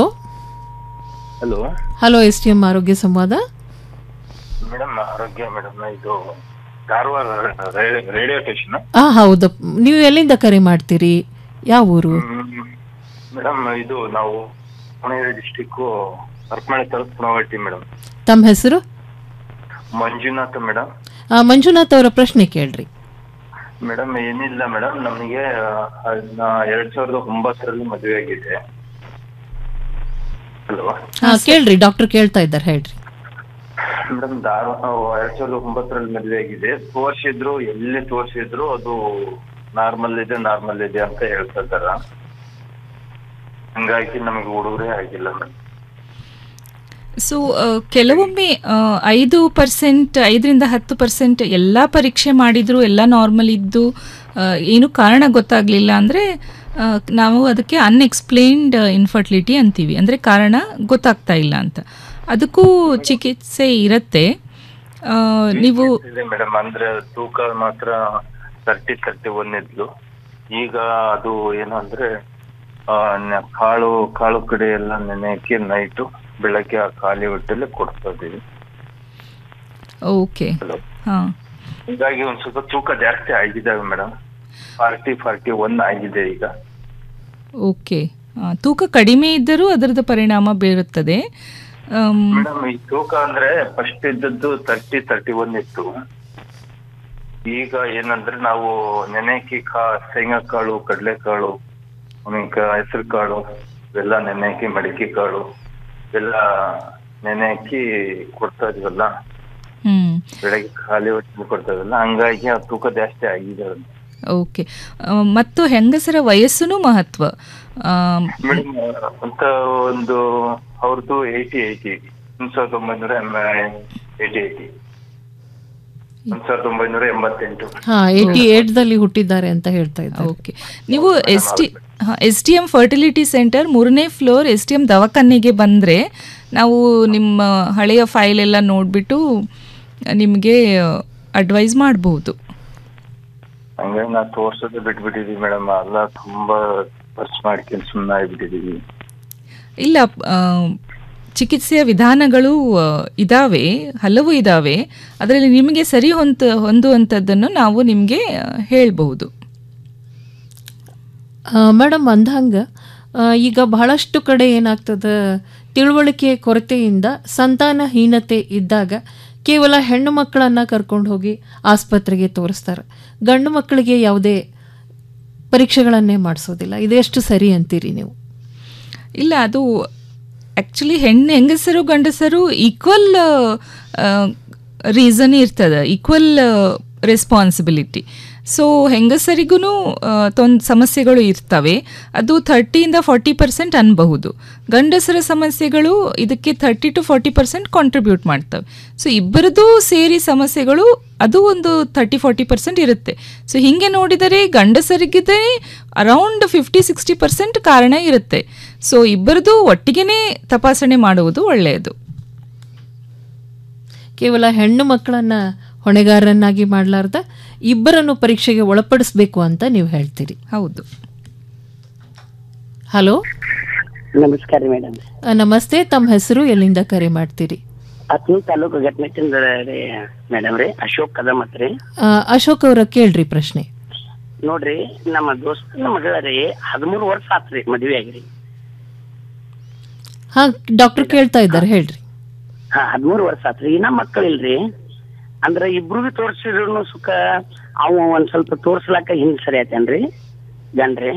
hello hello S T M ಆರೋಗ್ಯ ಸಂವಾದ ಮೇಡಮ್ ಆರೋಗ್ಯ ಮೇಡಮ್ ಇದು ಕಾರವಾರ ರೇಡಿಯೋ ಸ್ಟೇಷನ್ ಆ ಹೌದು ನೀವು ಎಲ್ಲಿಂದ ಕರೆ ಮಾಡ್ತೀರಿ ಯಾವ ಊರು ಮೇಡಮ್ ಇದು ನಾವು ದಾವಣಗೆರೆ ಡಿಸ್ಟಿಕ್ ಹರಪನಹಳ್ಳಿ ತಾಲೂಕು ಪುಣವಟ್ಟಿ ಮೇಡಮ್ ತಮ್ಮ ಹೆಸರು ಮಂಜುನಾಥ್ ಮೇಡಮ್ ಆ, ಮಂಜುನಾಥ್ ಅವರ ಪ್ರಶ್ನೆ ಕೇಳ್ರಿ ಮೇಡಮ್ ಏನಿಲ್ಲ ಮೇಡಮ್ ನಮಗೆ ಅದನ್ನ ಎರಡ್ ಸಾವಿರದ ಒಂಬತ್ತರಲ್ಲಿ ಮದುವೆ ಆಗಿದೆ ಹಲೋ ಹಾ ಕೇಳ್ರಿ ಡಾಕ್ಟರ್ ಕೇಳ್ತಾ ಇದ್ದಾರೆ ಹೇಳ್ರಿ ಮೇಡಮ್ ಧಾರ ಎರಡ್ ಸಾವಿರದ ಒಂಬತ್ತರಲ್ಲಿ ಮದುವೆ ಆಗಿದೆ ತೋರ್ಸಿದ್ರು ಎಲ್ಲಿ ತೋರ್ಸಿದ್ರು ಅದು ನಾರ್ಮಲ್ ಇದೆ ನಾರ್ಮಲ್ ಇದೆ ಅಂತ ಹೇಳ್ತಾ ಇದಾರ ಹಂಗಾಗಿ ನಮಗೆ ಹುಡುಗರೇ ಆಗಿಲ್ಲ ಮೇಡಮ್ ಸೊ ಕೆಲವೊಮ್ಮೆ ಆ, ಐದು ಪರ್ಸೆಂಟ್ ಐದರಿಂದ ಹತ್ತು ಪರ್ಸೆಂಟ್ ಎಲ್ಲ ಪರೀಕ್ಷೆ ಮಾಡಿದ್ರು ಎಲ್ಲ ನಾರ್ಮಲ್ ಇದ್ದು ಆ, ಏನು ಕಾರಣ ಗೊತ್ತಾಗಲಿಲ್ಲ ಅಂದರೆ ನಾವು ಅದಕ್ಕೆ ಅನ್ಎಕ್ಸ್ಪ್ಲೇನ್ಡ್ ಇನ್ಫರ್ಟಿಲಿಟಿ ಅಂತೀವಿ ಅಂದರೆ ಕಾರಣ ಗೊತ್ತಾಗ್ತಾ ಇಲ್ಲ ಅಂತ ಅದಕ್ಕೂ ಚಿಕಿತ್ಸೆ ಇರುತ್ತೆ ಆ, ನೀವು ಇದೆ ಮೇಡಮ್ ಅಂದ್ರೆ ತೂಕ ಮಾತ್ರ ತರ್ಟಿ ತರ್ಟಿ ಒನ್ ಇದ್ಲು ಈಗ ಅದು ಏನಂದ್ರೆ ಆ, ನ- ಕಾಳು ಕಾಳು ಕಡೆ ಎಲ್ಲ ನೆನೆಯಕ್ಕೆ ನೈಟು ಬೆಳಗ್ಗೆ ಆ ಖಾಲಿ ಹೊಟ್ಟೆಲೆ ಕೊಡ್ತಾ ಇದೀವಿ ಓಕೆ ಹಾಂ ಹೀಗಾಗಿ ಒಂದ್ ಸ್ವಲ್ಪ ತೂಕ ಜಾಸ್ತಿ ಆಗಿದ್ದಾವೆ ಮೇಡಮ್ ಫಾರ್ಟಿ ಫಾರ್ಟಿ ಒನ್ ಆಗಿದೆ ಈಗ ಓಕೆ ಆ, ತೂಕ ಕಡಿಮೆ ಇದ್ದರೂ ಅದರದ್ದು ಪರಿಣಾಮ ಬೀರುತ್ತದೆ ಆಮ್, ಮೇಡಮ್ ಈ ತೂಕ ಅಂದ್ರೆ ಫಸ್ಟ್ ಇದ್ದದ್ದು ತರ್ಟಿ ತರ್ಟಿ ಒನ್ ಇತ್ತು ಈಗ ಏನಂದ್ರೆ ನಾವು ನೆನೆಯಕ್ಕೆ ಕಾ ಶೇಂಗಾ ಕಾಳು ಕಡಲೆಕಾಳು ಆಮೇಲೆ ಹೆಸರು ಕಾಳು ಇವೆಲ್ಲ ನೆನೆಯಕ್ಕೆ ಮಡಿಕೆ ಕಾಳು ಇವೆಲ್ಲ ನೆನೆಯಕ್ಕೆ ಕೊಡ್ತಾ ಇದೀವಲ್ಲ ಹ್ಮ್ ಬೆಳಗ್ಗೆ ಖಾಲಿ ಹೊಟ್ಟೆ ಕೊಡ್ತಾ ಇದೀವಲ್ಲ ಹಂಗಾಗಿ ಆ ತೂಕ ಜಾಸ್ತಿ ಆಗಿದೆ ಓಕೆ ಆ, ಮತ್ತು ಹೆಂಗಸರ ವಯಸ್ಸುನೂ ಮಹತ್ವ ಆಮ್, ಮೇಡಮ್ ಅಂತ ಒಂದು ಅವ್ರದ್ದು ಏಯ್ಟಿ ಏಯ್ಟಿ ಒಂದ್ ಸಾವಿರದ ಒಂಬೈನೂರ ಏಯ್ಟಿ ಏಯ್ಟಿ ಒಂದ್ ಸಾವಿರದ ಒಂಬೈನೂರ ಎಂಬತ್ತೆಂಟು ಹಾ ಏಟಿ ದಲ್ಲಿ ಹುಟ್ಟಿದ್ದಾರೆ ಅಂತ ಹೇಳ್ತಾ ಇದ್ದಾರೆ ಓಕೆ ನೀವು S T S T M fertility centre ಮೂರನೇ ಫ್ಲೋರ್ ಎಸ್ ಟಿ ಎಂ ದವಾಖಾನೆಗೆ ಬಂದರೆ ನಾವು ನಿಮ್ಮ ಹಳೆಯ ಫೈಲ್ ಎಲ್ಲ ನೋಡಿಬಿಟ್ಟು ನಿಮಗೆ ಅಡ್ವೈಸ್ ಮಾಡಬಹುದು ಹಂಗಾಗಿ ನಾವು ತೋರ್ಸೋದೇ ಬಿಟ್ಬಿಟ್ಟಿದೀವಿ ಮೇಡಮ್ ಎಲ್ಲ ತುಂಬಾ ಖರ್ಚು ಮಾಡ್ಕೊಂಡು ಸುಮ್ಮನೆ ಆಗ್ಬಿಟ್ಟಿದೀವಿ ಇಲ್ಲ ಆ, ಚಿಕಿತ್ಸೆಯ ವಿಧಾನಗಳು ಆ, ಇದಾವೆ ಹಲವು ಇದಾವೆ ಅದರಲ್ಲಿ ನಿಮಗೆ ಸರಿ ಹೊಂತ ಹೊಂದುವಂಥದ್ದನ್ನು ನಾವು ನಿಮಗೆ ಹೇಳಬಹುದು ಮೇಡಮ್ ಅಂದಂಗ ಆ, ಈಗ ಬಹಳಷ್ಟು ಕಡೆ ಏನಾಗ್ತದೆ ತಿಳುವಳಿಕೆ ಕೊರತೆಯಿಂದ ಸಂತಾನಹೀನತೆ ಇದ್ದಾಗ ಕೇವಲ ಹೆಣ್ಣು ಮಕ್ಕಳನ್ನ ಕರ್ಕೊಂಡು ಹೋಗಿ ಆಸ್ಪತ್ರೆಗೆ ತೋರಿಸ್ತಾರೆ ಗಂಡು ಮಕ್ಕಳಿಗೆ ಯಾವುದೇ ಪರೀಕ್ಷೆಗಳನ್ನೇ ಮಾಡಿಸೋದಿಲ್ಲ ಇದೆಷ್ಟು ಸರಿ ಅಂತೀರಿ ನೀವು ಇಲ್ಲ ಅದು ಆ್ಯಕ್ಚುಲಿ ಹೆಣ್ಣು ಹೆಂಗಸರು ಗಂಡಸರು ಈಕ್ವಲ್ ರೀಸನ್ ಇರ್ತದೆ ಈಕ್ವಲ್ ರೆಸ್ಪಾನ್ಸಿಬಿಲಿಟಿ ಸೊ ಹೆಂಗಸರಿಗೂ ತೊಂದ್ ಸಮಸ್ಯೆಗಳು ಇರ್ತವೆ ಅದು ಥರ್ಟಿಯಿಂದ ಫಾರ್ಟಿ ಪರ್ಸೆಂಟ್ ಅನ್ಬಹುದು ಗಂಡಸರ ಸಮಸ್ಯೆಗಳು ಇದಕ್ಕೆ thirty to forty percent contribute ಮಾಡ್ತವೆ ಸೊ ಇಬ್ಬರದು ಸೇರಿ ಸಮಸ್ಯೆಗಳು ಅದು ಒಂದು ಥರ್ಟಿ ಫಾರ್ಟಿ ಪರ್ಸೆಂಟ್ ಇರುತ್ತೆ ಸೊ ಹೀಗೆ ನೋಡಿದರೆ ಗಂಡಸರಿಗಿದೆ ಅರೌಂಡ್ ಫಿಫ್ಟಿ ಸಿಕ್ಸ್ಟಿ ಪರ್ಸೆಂಟ್ ಕಾರಣ ಇರುತ್ತೆ ಸೊ ಇಬ್ಬರದು ಒಟ್ಟಿಗೆನೇ ತಪಾಸಣೆ ಮಾಡುವುದು ಒಳ್ಳೆಯದು ಕೇವಲ ಹೆಣ್ಣು ಮಕ್ಕಳನ್ನ ಹೊಣೆಗಾರರನ್ನಾಗಿ ಮಾಡಲಾರ್ದ ಇಬ್ಬರನ್ನು ಪರೀಕ್ಷೆಗೆ ಒಳಪಡಿಸಬೇಕು ಅಂತ ನೀವು ಹೇಳ್ತೀರಿ ಹೌದು ಹಲೋ ನಮಸ್ಕಾರ ಮೇಡಮ್ ನಮಸ್ತೆ ತಮ್ಮ ಹೆಸರು ಎಲ್ಲಿಂದ ಕರೆ ಮಾಡ್ತೀರಿ ಹತ್ತನೇ ತಾಲೂಕು ಘಟನೆಚಿಂದ ರೀ ಮೇಡಮ್ ರೀ ಅಶೋಕ್ ಕದಮ್ ಅಂತ ರೀ ಆ, ಅಶೋಕ್ ಅವರ ಕೇಳ್ರಿ ಪ್ರಶ್ನೆ ನೋಡ್ರಿ ನಮ್ಮ ದೋಸ್ತನ ಮಗಳ ರೀ ಹದಿಮೂರು ವರ್ಷ ಆತ್ರಿ ಮದ್ವೆ ಆಗಿರಿ ಹಾ ಡಾಕ್ಟರ್ ಕೇಳ್ತಾ ಇದ್ದಾರೆ ಹೇಳ್ರಿ ಹಾ ಹದಿಮೂರು ವರ್ಷ ಆತ್ರಿ ಇನ್ನ ಮಕ್ಕಳಿಲ್ರಿ ಅಂದ್ರ ಇಬ್ರಿಗೂ ತೋರ್ಸಿದ್ರು ಸುಖ ಅವ ಒಂದ್ ಸ್ವಲ್ಪ ತೋರ್ಸ್ಲಾಕ ಹಿಂದ್ ಸರಿ ಆತೇನ್ರಿ ಗಂಡ್ರಿ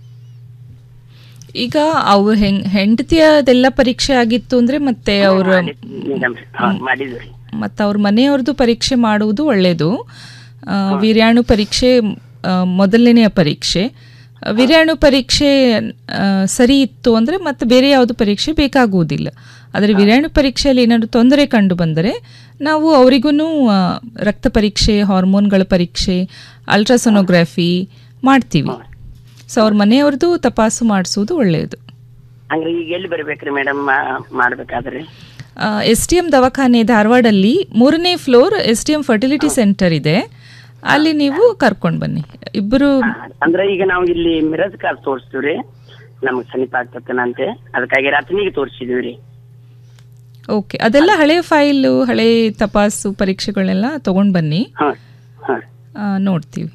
ಈಗ ಅವ್ರ ಹೆಂಗ್ ಹೆಂಡತಿಯದೆಲ್ಲ ಪರೀಕ್ಷೆ ಆಗಿತ್ತು ಅಂದ್ರೆ ಮತ್ತೆ ಅವ್ರ ಮೇಡಮ್ ಹಾ ಮಾಡಿದ್ರಿ ಮತ್ತು ಅವ್ರ ಮನೆಯವ್ರದ್ದು ಪರೀಕ್ಷೆ ಮಾಡುವುದು ಒಳ್ಳೆಯದು ಆ, ವೀರ್ಯಾಣು ಪರೀಕ್ಷೆ ಆ, ಮೊದಲನೆಯ ಪರೀಕ್ಷೆ ಆ, ವೀರ್ಯಾಣು ಪರೀಕ್ಷೆ ಆ, ಸರಿ ಇತ್ತು ಅಂದರೆ ಮತ್ತೆ ಬೇರೆ ಯಾವುದು ಪರೀಕ್ಷೆ ಬೇಕಾಗುವುದಿಲ್ಲ ಆದರೆ ವೀರ್ಯಾಣು ಪರೀಕ್ಷೆಯಲ್ಲಿ ಏನಾದರೂ ತೊಂದರೆ ಕಂಡು ಬಂದರೆ ನಾವು ಅವರಿಗೂ ರಕ್ತ ಪರೀಕ್ಷೆ ಹಾರ್ಮೋನ್ಗಳ ಪರೀಕ್ಷೆ ಅಲ್ಟ್ರಾಸೊನೋಗ್ರಫಿ ಮಾಡ್ತೀವಿ ಸೊ ಅವ್ರ ಮನೆಯವ್ರದ್ದು ತಪಾಸು ಮಾಡಿಸೋದು ಒಳ್ಳೆಯದು ಹಂಗ್ರಿ ಈಗ ಎಲ್ಲಿ ಬರ್ಬೇಕ್ರಿ ಮೇಡಮ್ ಮಾಡ್ಬೇಕಾದ್ರಿ ಎಸ್ ಟಿ ಎಂ ದವಾಖಾನೆ ಧಾರವಾಡಲ್ಲಿ ಮೂರನೇ floor S T M fertility centre ಇದೆ ಅಲ್ಲಿ ನೀವು ಕರ್ಕೊಂಡು ಬನ್ನಿ ಇಬ್ಬರು ಅಂದ್ರ ಈಗ ನಾವು ಇಲ್ಲಿ ಮಿರಜ್ ಕಾರ್ ತೋರಿಸ್ತೀವ್ರಿ ನಮಗ್ ಸಮೀಪ ಆಗ್ತತನಂತೆ ಅದಕ್ಕಾಗಿ ರಾತ್ರಿಗೆ ತೋರಿಸಿದೀವ್ರಿ ಓಕೆ ಅದೆಲ್ಲ ಹಳೆ ಫೈಲು ಹಳೆ ತಪಾಸು ಪರೀಕ್ಷೆಗಳನ್ನೆಲ್ಲ ತಗೊಂಡು ಬನ್ನಿ ಆ, ನೋಡ್ತೀವಿ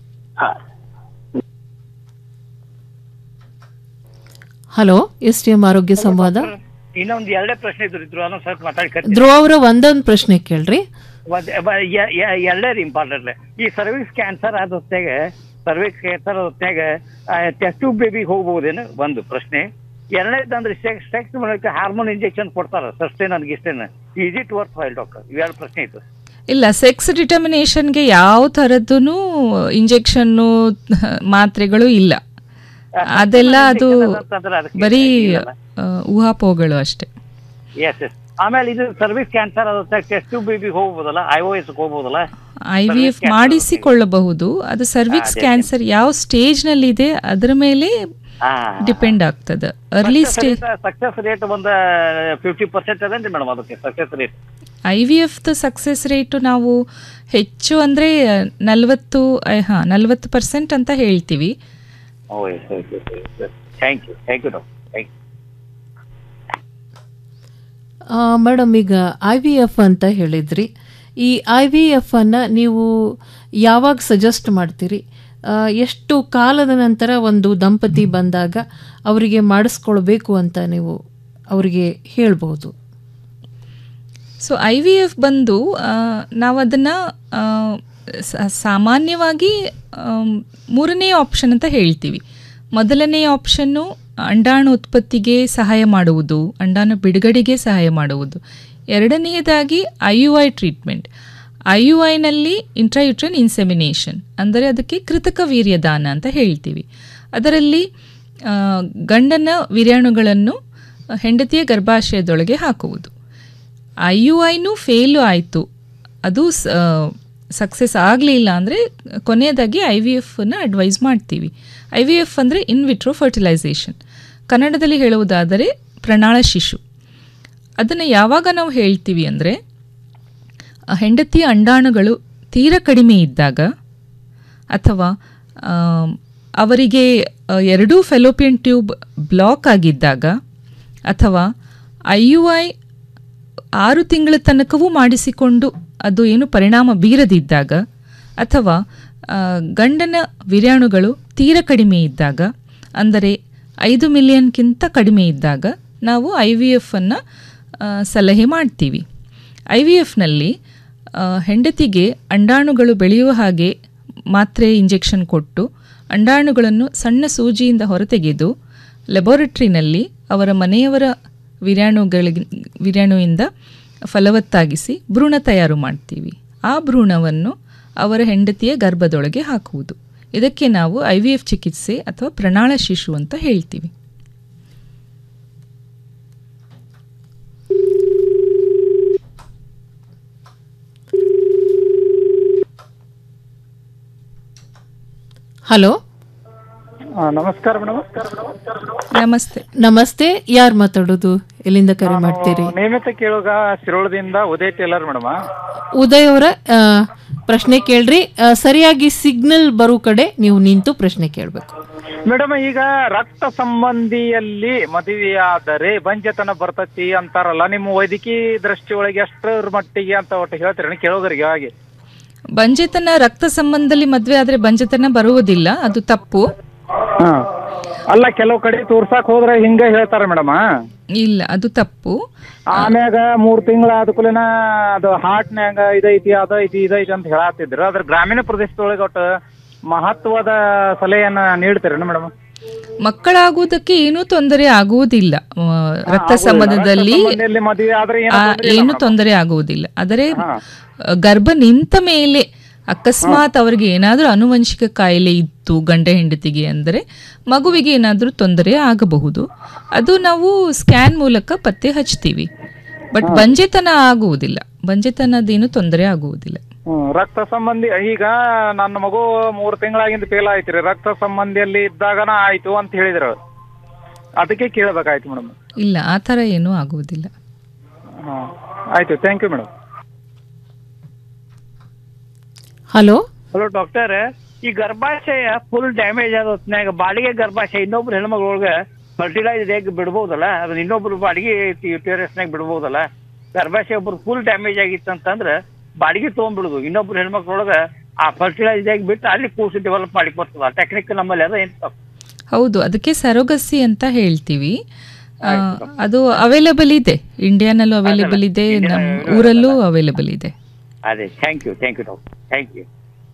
ಹಲೋ ಎಸ್ ಟಿ ಎಂ ಆರೋಗ್ಯ ಸಂವಾದ ಇನ್ನೊಂದು ಎರಡೇ ಪ್ರಶ್ನೆ ಇದ್ರು ಇದ್ರು ಅನ್ನೋ ಸ್ವಲ್ಪ ಮಾತಾಡ್ಕತ್ತೀನಿ ಧ್ರುವ ಅವರ ಒಂದೊಂದು ಪ್ರಶ್ನೆ ಕೇಳ್ರಿ ಒಂದ್- ಬ- ಎ- ಎ- ಎರಡೇ ಇಂಪಾರ್ಟೆಂಟ್ ಈ ಸರ್ವಿಸ್ ಕ್ಯಾನ್ಸರ್ ಆದ ಹೊತ್ನ್ಯಾಗ ಸರ್ವಿಸ್ ಕ್ಯಾನ್ಸರ್ ಹೊತ್ನ್ಯಾಗ ಟೆಸ್ಟ್ ಬೇಬಿಗೆ ಹೋಗ್ಬೋದೇನು ಒಂದು ಪ್ರಶ್ನೆ ಎರಡನೇದಂದ್ರೆ ಸೆಕ್ಸ್ ಸೆಕ್ಸ್ ಮೂಲಕ ಹಾರ್ಮೋನ್ ಇಂಜೆಕ್ಷನ್ ಕೊಡ್ತಾರ ಸಸ್ಟೇನ್ ಗಿಸ್ಟೇನ್ is it worth file doctor ಇವೆರಡು ಪ್ರಶ್ನೆ ಇತ್ತು ಇಲ್ಲ ಸೆಕ್ಸ್ ಡಿಟರ್ಮಿನೇಷನ್ಗೆ ಯಾವ ಥರದ್ದು ಇಂಜೆಕ್ಷನ್ನು ಮಾತ್ರೆಗಳು ಇಲ್ಲ ಅದೆಲ್ಲ ಅದು ಅಂತಂದ್ರೆ ಅದಕ್ಕೆ ಬರೀ ಆ, ಊಹಾಪೋಹಗಳು ಅಷ್ಟೇ ಎಸ್ ಎಸ್ ಆಮೇಲೆ ಇದು ಸರ್ವಿಸ್ ಕ್ಯಾನ್ಸರ್ ಆದ ಟೆಸ್ಟ್ ಬೇಬಿಗೆ ಹೋಗ್ಬೋದಲ್ಲ ಐ ಓ ಎಸ್ ಹೋಗ್ಬೋದಲ್ಲ ಐ ವಿ ಎಫ್ ಮಾಡಿಸಿಕೊಳ್ಳಬಹುದು ಅದು ಸರ್ವಿಕ್ಸ್ ಕ್ಯಾನ್ಸರ್ ಯಾವ ಸ್ಟೇಜ್ನಲ್ಲಿ ಇದೆ ಅದರ ಮೇಲೆ ಡಿಪೆಂಡ್ ಆಗ್ತದೆ ಅರ್ಲಿ ಸ್ಟೇಜ್ ಸಕ್ಸಸ್ ರೇಟ್ ಒಂದು ಫಿಫ್ಟಿ ಪರ್ಸೆಂಟ್ ಅದೇನ್ರಿ ಮೇಡಮ್ ಅದಕ್ಕೆ ಸಕ್ಸಸ್ ರೇಟ್ ಐ ವಿ ಎಫ್ದ ಸಕ್ಸಸ್ ರೇಟು ನಾವು ಹೆಚ್ಚು ಅಂದರೆ ನಲವತ್ತು ಹಾಂ ನಲವತ್ತು ಪರ್ಸೆಂಟ್ ಅಂತ ಹೇಳ್ತೀವಿ oh yes yes yes thank you thank you doctor thank you madam ಈಗ ಐ ವಿ ಎಫ್ ಅಂತ ಹೇಳಿದ್ರಿ ಈ ಐ ವಿ ಎಫ್ ಅನ್ನು ನೀವು ಯಾವಾಗ ಸಜೆಸ್ಟ್ ಮಾಡ್ತೀರಿ ಆ, ಎಷ್ಟು ಕಾಲದ ನಂತರ ಒಂದು ದಂಪತಿ ಬಂದಾಗ ಅವರಿಗೆ ಮಾಡಿಸ್ಕೊಳ್ಬೇಕು ಅಂತ ನೀವು ಅವರಿಗೆ ಹೇಳ್ಬೋದು ಸೊ ಐ ವಿ ಎಫ್ ಬಂದು ನಾವು ಅದನ್ನು ಸಾಮಾನ್ಯವಾಗಿ ಆಮ್, ಮೂರನೇ ಆಪ್ಷನ್ ಅಂತ ಹೇಳ್ತೀವಿ ಮೊದಲನೇ ಆಪ್ಷನ್ನು ಅಂಡಾಣು ಉತ್ಪತ್ತಿಗೆ ಸಹಾಯ ಮಾಡುವುದು ಅಂಡಾಣು ಬಿಡುಗಡೆಗೆ ಸಹಾಯ ಮಾಡುವುದು ಎರಡನೆಯದಾಗಿ I U I treatment I U ಐನಲ್ಲಿ ಇಂಟ್ರಾಯುಟ್ರನ್ ಇನ್ಸೆಮಿನೇಷನ್ ಅಂದರೆ ಅದಕ್ಕೆ ಕೃತಕ ವೀರ್ಯದಾನ ಅಂತ ಹೇಳ್ತೀವಿ ಅದರಲ್ಲಿ ಆ, ಗಂಡನ ವೀರ್ಯಾಣುಗಳನ್ನು ಹೆಂಡತಿಯ ಗರ್ಭಾಶಯದೊಳಗೆ ಹಾಕುವುದು ಐ ಯು ಐನೂ ಫೇಲು ಆಯಿತು ಅದು ಸಕ್ಸಸ್ ಆಗಲಿಲ್ಲ ಅಂದರೆ ಕೊನೆಯದಾಗಿ ಐ ವಿ ಎಫ್ನ ಅಡ್ವೈಸ್ ಮಾಡ್ತೀವಿ ಐ ವಿ ಎಫ್ ಅಂದರೆ ಇನ್ ವಿಟ್ರೋ ಫರ್ಟಿಲೈಸೇಷನ್ ಕನ್ನಡದಲ್ಲಿ ಹೇಳುವುದಾದರೆ ಪ್ರಣಾಳ ಶಿಶು ಅದನ್ನು ಯಾವಾಗ ನಾವು ಹೇಳ್ತೀವಿ ಅಂದರೆ ಹೆಂಡತಿಯ ಅಂಡಾಣುಗಳು ತೀರ ಕಡಿಮೆ ಇದ್ದಾಗ ಅಥವಾ ಆಮ್, ಅವರಿಗೆ ಆ, ಎರಡೂ ಫೆಲೋಪಿಯನ್ ಟ್ಯೂಬ್ ಬ್ಲಾಕ್ ಆಗಿದ್ದಾಗ ಅಥವಾ ಐ ಯು ಐ ಆರು ತಿಂಗಳ ತನಕವೂ ಮಾಡಿಸಿಕೊಂಡು ಅದು ಏನು ಪರಿಣಾಮ ಬೀರದಿದ್ದಾಗ ಅಥವಾ ಆ, ಗಂಡನ ವಿರ್ಯಾಣುಗಳು ತೀರ ಕಡಿಮೆ ಇದ್ದಾಗ ಅಂದರೆ ಐದು ಮಿಲಿಯನ್ಗಿಂತ ಕಡಿಮೆ ಇದ್ದಾಗ ನಾವು ಐ ವಿ ಎಫನ್ನು ಸಲಹೆ ಮಾಡ್ತೀವಿ ಐ ವಿ ಎಫ್ನಲ್ಲಿ ಹೆಂಡತಿಗೆ ಅಂಡಾಣುಗಳು ಬೆಳೆಯುವ ಹಾಗೆ ಮಾತ್ರೆ ಇಂಜೆಕ್ಷನ್ ಕೊಟ್ಟು ಅಂಡಾಣುಗಳನ್ನು ಸಣ್ಣ ಸೂಜಿಯಿಂದ ಹೊರತೆಗೆದು ಲೆಬೊರೇಟ್ರಿನಲ್ಲಿ ಅವರ ಮನೆಯವರ ವಿರ್ಯಾಣುಗಳಿಗೆ ವಿರ್ಯಾಣುವಿಂದ ಫಲವತ್ತಾಗಿಸಿ ಭ್ರೂಣ ತಯಾರು ಮಾಡ್ತೀವಿ ಆ ಭ್ರೂಣವನ್ನು ಅವರ ಹೆಂಡತಿಯ ಗರ್ಭದೊಳಗೆ ಹಾಕುವುದು ಇದಕ್ಕೆ ನಾವು ಐ ವಿ ಎಫ್ ಚಿಕಿತ್ಸೆ ಅಥವಾ ಪ್ರಣಾಳ ಶಿಶು ಅಂತ ಹೇಳ್ತೀವಿ ಹಲೋ ನಮಸ್ಕಾರ ಮೇಡಮ್ ನಮಸ್ತೆ ನಮಸ್ತೆ ಯಾರು ಮಾತಾಡೋದು ಎಲ್ಲಿಂದ ಕರೆ ಮಾಡ್ತೀರಿ ನೇಮಿತ ಕೇಳುಗ ಸಿರೋಳದಿಂದ ಉದಯ್ ಟೇಲರ್ ಮೇಡಮ್ ಉದಯ್ ಅವರ ಆ, ಪ್ರಶ್ನೆ ಕೇಳ್ರಿ ಆ, ಸರಿಯಾಗಿ ಸಿಗ್ನಲ್ ಬರೋ ಕಡೆ ನೀವು ನಿಂತು ಪ್ರಶ್ನೆ ಕೇಳಬೇಕು ಮೇಡಮ್ ಈಗ ರಕ್ತ ಸಂಬಂಧಿಯಲ್ಲಿ ಮದುವೆಯಾದರೆ ಬಂಜತನ ಬರ್ತತಿ ಅಂತಾರಲ್ಲ ನಿಮ್ಮ ವೈದ್ಯಕೀಯ ದೃಷ್ಟಿ ಒಳಗೆ ಎಷ್ಟರ ಮಟ್ಟಿಗೆ ಅಂತ ಒಟ್ಟು ಹೇಳ್ತೀರಿ ಕೇಳೋಗರಿಗೆ ಹಾಗೆ ಬಂಜೆತನ ರಕ್ತ ಸಂಬಂಧದಲ್ಲಿ ಮದುವೆ ಆದರೆ ಬಂಜೆತನ ಬರುವುದಿಲ್ಲ ಅದು ತಪ್ಪು ಹಾ ಅಲ್ಲ ಕೆಲವು ಕಡೆ ತೋರ್ಸಾಕ್ ಹೋದ್ರೆ ಹಿಂಗ ಹೇಳ್ತಾರ ಮೇಡಮ್ ಇಲ್ಲ ಅದು ತಪ್ಪು ಆಮ್ಯಾಗ ಮೂರ್ ತಿಂಗಳ ಆದ್ಕೂಲೆನ ಅದು ಹಾರ್ಟ್ನ್ಯಾಗ ಇದೈತಿ ಅದೈತಿ ಇದೈತಿ ಅಂತ ಹೇಳತ್ತಿದ್ರು ಅದ್ರ ಗ್ರಾಮೀಣ ಪ್ರದೇಶದೊಳಗೆ ಒಟ್ಟು ಮಹತ್ವದ ಸಲಹೆಯನ್ನ ನೀಡ್ತೀರೇನು ಮೇಡಮ್ ಮಕ್ಕಳಾಗುವುದಕ್ಕೆ ಏನೂ ತೊಂದರೆ ಆಗುವುದಿಲ್ಲ ಆ, ರಕ್ತ ಆಗುವುದಿಲ್ಲ. ಸಂಬಂಧದಲ್ಲಿ ರಕ್ತ ಸಂಬಂಧದಲ್ಲಿ ಮದುವೆ ಆದ್ರೆ ಏನು ಆ, ತೊಂದ್ರೆ ಇಲ್ಲ ಏನು madam. ತೊಂದರೆ ಆಗುವುದಿಲ್ಲ ಆದರೆ ಗರ್ಭ ನಿಂತ ಮೇಲೆ ಅಕಸ್ಮಾತ್ ಅವರಿಗೆ ಏನಾದರೂ ಅನುವಂಶಿಕ ಕಾಯಿಲೆ ಇತ್ತು ಗಂಡ ಹೆಂಡತಿಗೆ ಅಂದರೆ ಮಗುವಿಗೆ ಏನಾದರೂ ತೊಂದರೆ ಆಗಬಹುದು ಅದು ನಾವು ಸ್ಕ್ಯಾನ್ ಮೂಲಕ ಪತ್ತೆ ಹಚ್ತೀವಿ ಬಟ್ ಬಂಜೆತನ ಆಗುವುದಿಲ್ಲ ಬಂಜೆತನದೇನು ತೊಂದರೆ ಆಗುವುದಿಲ್ಲ ಹ್ಮ್, ರಕ್ತ ಸಂಬಂಧಿ ಈಗ ನನ್ನ ಮಗು ಮೂರ್ ತಿಂಗಳಾಗಿಂದ ಫೇಲ್ ಆಯ್ತ್ರಿ ರಕ್ತ ಸಂಬಂಧಿಯಲ್ಲಿ ಇದ್ದಾಗನ ಆಯ್ತು ಅಂತ ಹೇಳಿದ್ರು ಅದಕ್ಕೆ ಕೇಳ್ಬೇಕಾಯ್ತು ಮೇಡಮ್ ಇಲ್ಲ ಆ ಥರ ಏನೂ ಆಗುವುದಿಲ್ಲ ಆಯ್ತು thank you madam hello hello doctor ಈ ಗರ್ಭಾಶಯ ಫುಲ್ ಡ್ಯಾಮೇಜ್ ಆದ ಹೊತ್ನ್ಯಾಗ ಬಾಡಿಗೆ ಗರ್ಭಾಶಯ ಇನ್ನೊಬ್ರು ಹೆಣ್ಮಗಳೊಳಗೆ ಫರ್ಟಿಲೈಸ್ ಎಗ್ ಬಿಡ್ಬೋದಲ್ಲ ಅದನ್ನ ಇನ್ನೊಬ್ರು ಬಾಡಿಗೆ ಯುಟೇರಸ್ನಾಗ ಬಿಡ್ಬೋದಲ್ಲ ಗರ್ಭಾಶಯ ಒಬ್ರು ಫುಲ್ ಡ್ಯಾಮೇಜ್ ಆಗಿತ್ತು ಅಂತಂದ್ರೆ ಬಾಡಿಗೆ ತೊಗೊಂಡ್ಬಿಡುದು ಇನ್ನೊಬ್ರು ಹೆಣ್ಮಕ್ಳೊಳಗ ಆ ಫರ್ಟಿಲೈಸ್ ಆಗಿ ಬಿಟ್ಟು ಅಲ್ಲಿ ಕೂಸು ಡೆವಲಪ್ ಮಾಡಿ ಬರ್ತದ ಟೆಕ್ನಿಕ್ ನಮ್ಮಲ್ಲಿ ಅದ ಏನು ತಪ್ಪು ಹೌದು ಅದಕ್ಕೆ ಸರೋಗಸಿ ಅಂತ ಹೇಳ್ತೀವಿ ಆ, ಅದು ಅವೈಲೇಬಲ್ ಇದೆ ಇಂಡಿಯಾನಲ್ಲೂ ಅವೈಲೇಬಲ್ ಇದೆ ನಮ್ಮ ಊರಲ್ಲೂ ಅವೈಲೇಬಲ್ ಇದೆ ಅದೇ thank you thank you doctor thank you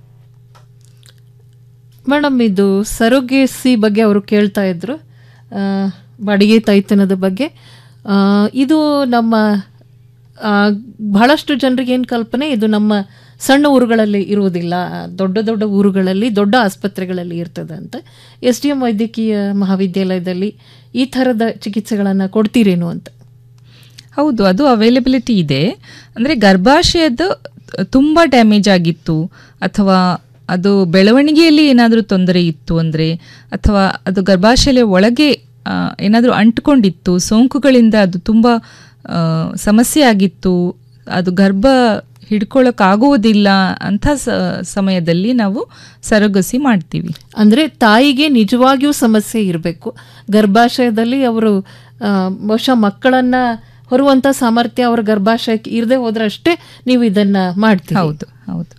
madam ಇದು ಸರೋಗೇಸಿ ಬಗ್ಗೆ ಅವರು ಕೇಳ್ತಾ ಇದ್ರು ಆ, ಬಾಡಿಗೆ ತಾಯ್ತನದ ಬಗ್ಗೆ ಆ, ಇದು ನಮ್ಮ ಆ, ಬಹಳಷ್ಟು ಜನರಿಗೆ ಏನು ಕಲ್ಪನೆ ಇದು ನಮ್ಮ ಸಣ್ಣ ಊರುಗಳಲ್ಲಿ ಇರುವುದಿಲ್ಲ ದೊಡ್ಡ ದೊಡ್ಡ ಊರುಗಳಲ್ಲಿ ದೊಡ್ಡ ಆಸ್ಪತ್ರೆಗಳಲ್ಲಿ ಇರ್ತದೆ ಅಂತ ಎಸ್ ಡಿ ಎಂ ವೈದ್ಯಕೀಯ ಮಹಾವಿದ್ಯಾಲಯದಲ್ಲಿ ಈ ಥರದ ಚಿಕಿತ್ಸೆಗಳನ್ನು ಕೊಡ್ತೀರೇನು ಅಂತ ಹೌದು ಅದು ಅವೈಲಬಿಲಿಟಿ ಇದೆ ಅಂದರೆ ಗರ್ಭಾಶಯದ ತುಂಬ ಡ್ಯಾಮೇಜ್ ಆಗಿತ್ತು ಅಥವಾ ಅದು ಬೆಳವಣಿಗೆಯಲ್ಲಿ ಏನಾದರೂ ತೊಂದರೆ ಇತ್ತು ಅಂದರೆ ಅಥವಾ ಅದು ಗರ್ಭಾಶಯ ಒಳಗೆ ಏನಾದರೂ ಅಂಟ್ಕೊಂಡಿತ್ತು ಸೋಂಕುಗಳಿಂದ ಅದು ತುಂಬ ಆ, ಸಮಸ್ಯೆ ಆಗಿತ್ತು ಅದು ಗರ್ಭ ಹಿಡ್ಕೊಳ್ಳೋಕ್ಕಾಗುವುದಿಲ್ಲ ಅಂಥ ಸ ಸಮಯದಲ್ಲಿ ನಾವು ಸರಗಸಿ ಮಾಡ್ತೀವಿ ಅಂದರೆ ತಾಯಿಗೆ ನಿಜವಾಗಿಯೂ ಸಮಸ್ಯೆ ಇರಬೇಕು ಗರ್ಭಾಶಯದಲ್ಲಿ ಅವರು ಆ, ಬಹುಶಃ ಮಕ್ಕಳನ್ನ ಹೊರುವಂಥ ಸಾಮರ್ಥ್ಯ ಅವರ ಗರ್ಭಾಶಯಕ್ಕೆ ಇರದೆ ಹೋದ್ರೆ ಅಷ್ಟೇ ನೀವು ಇದನ್ನ ಮಾಡ್ತೀವಿ ಹೌದು ಹೌದು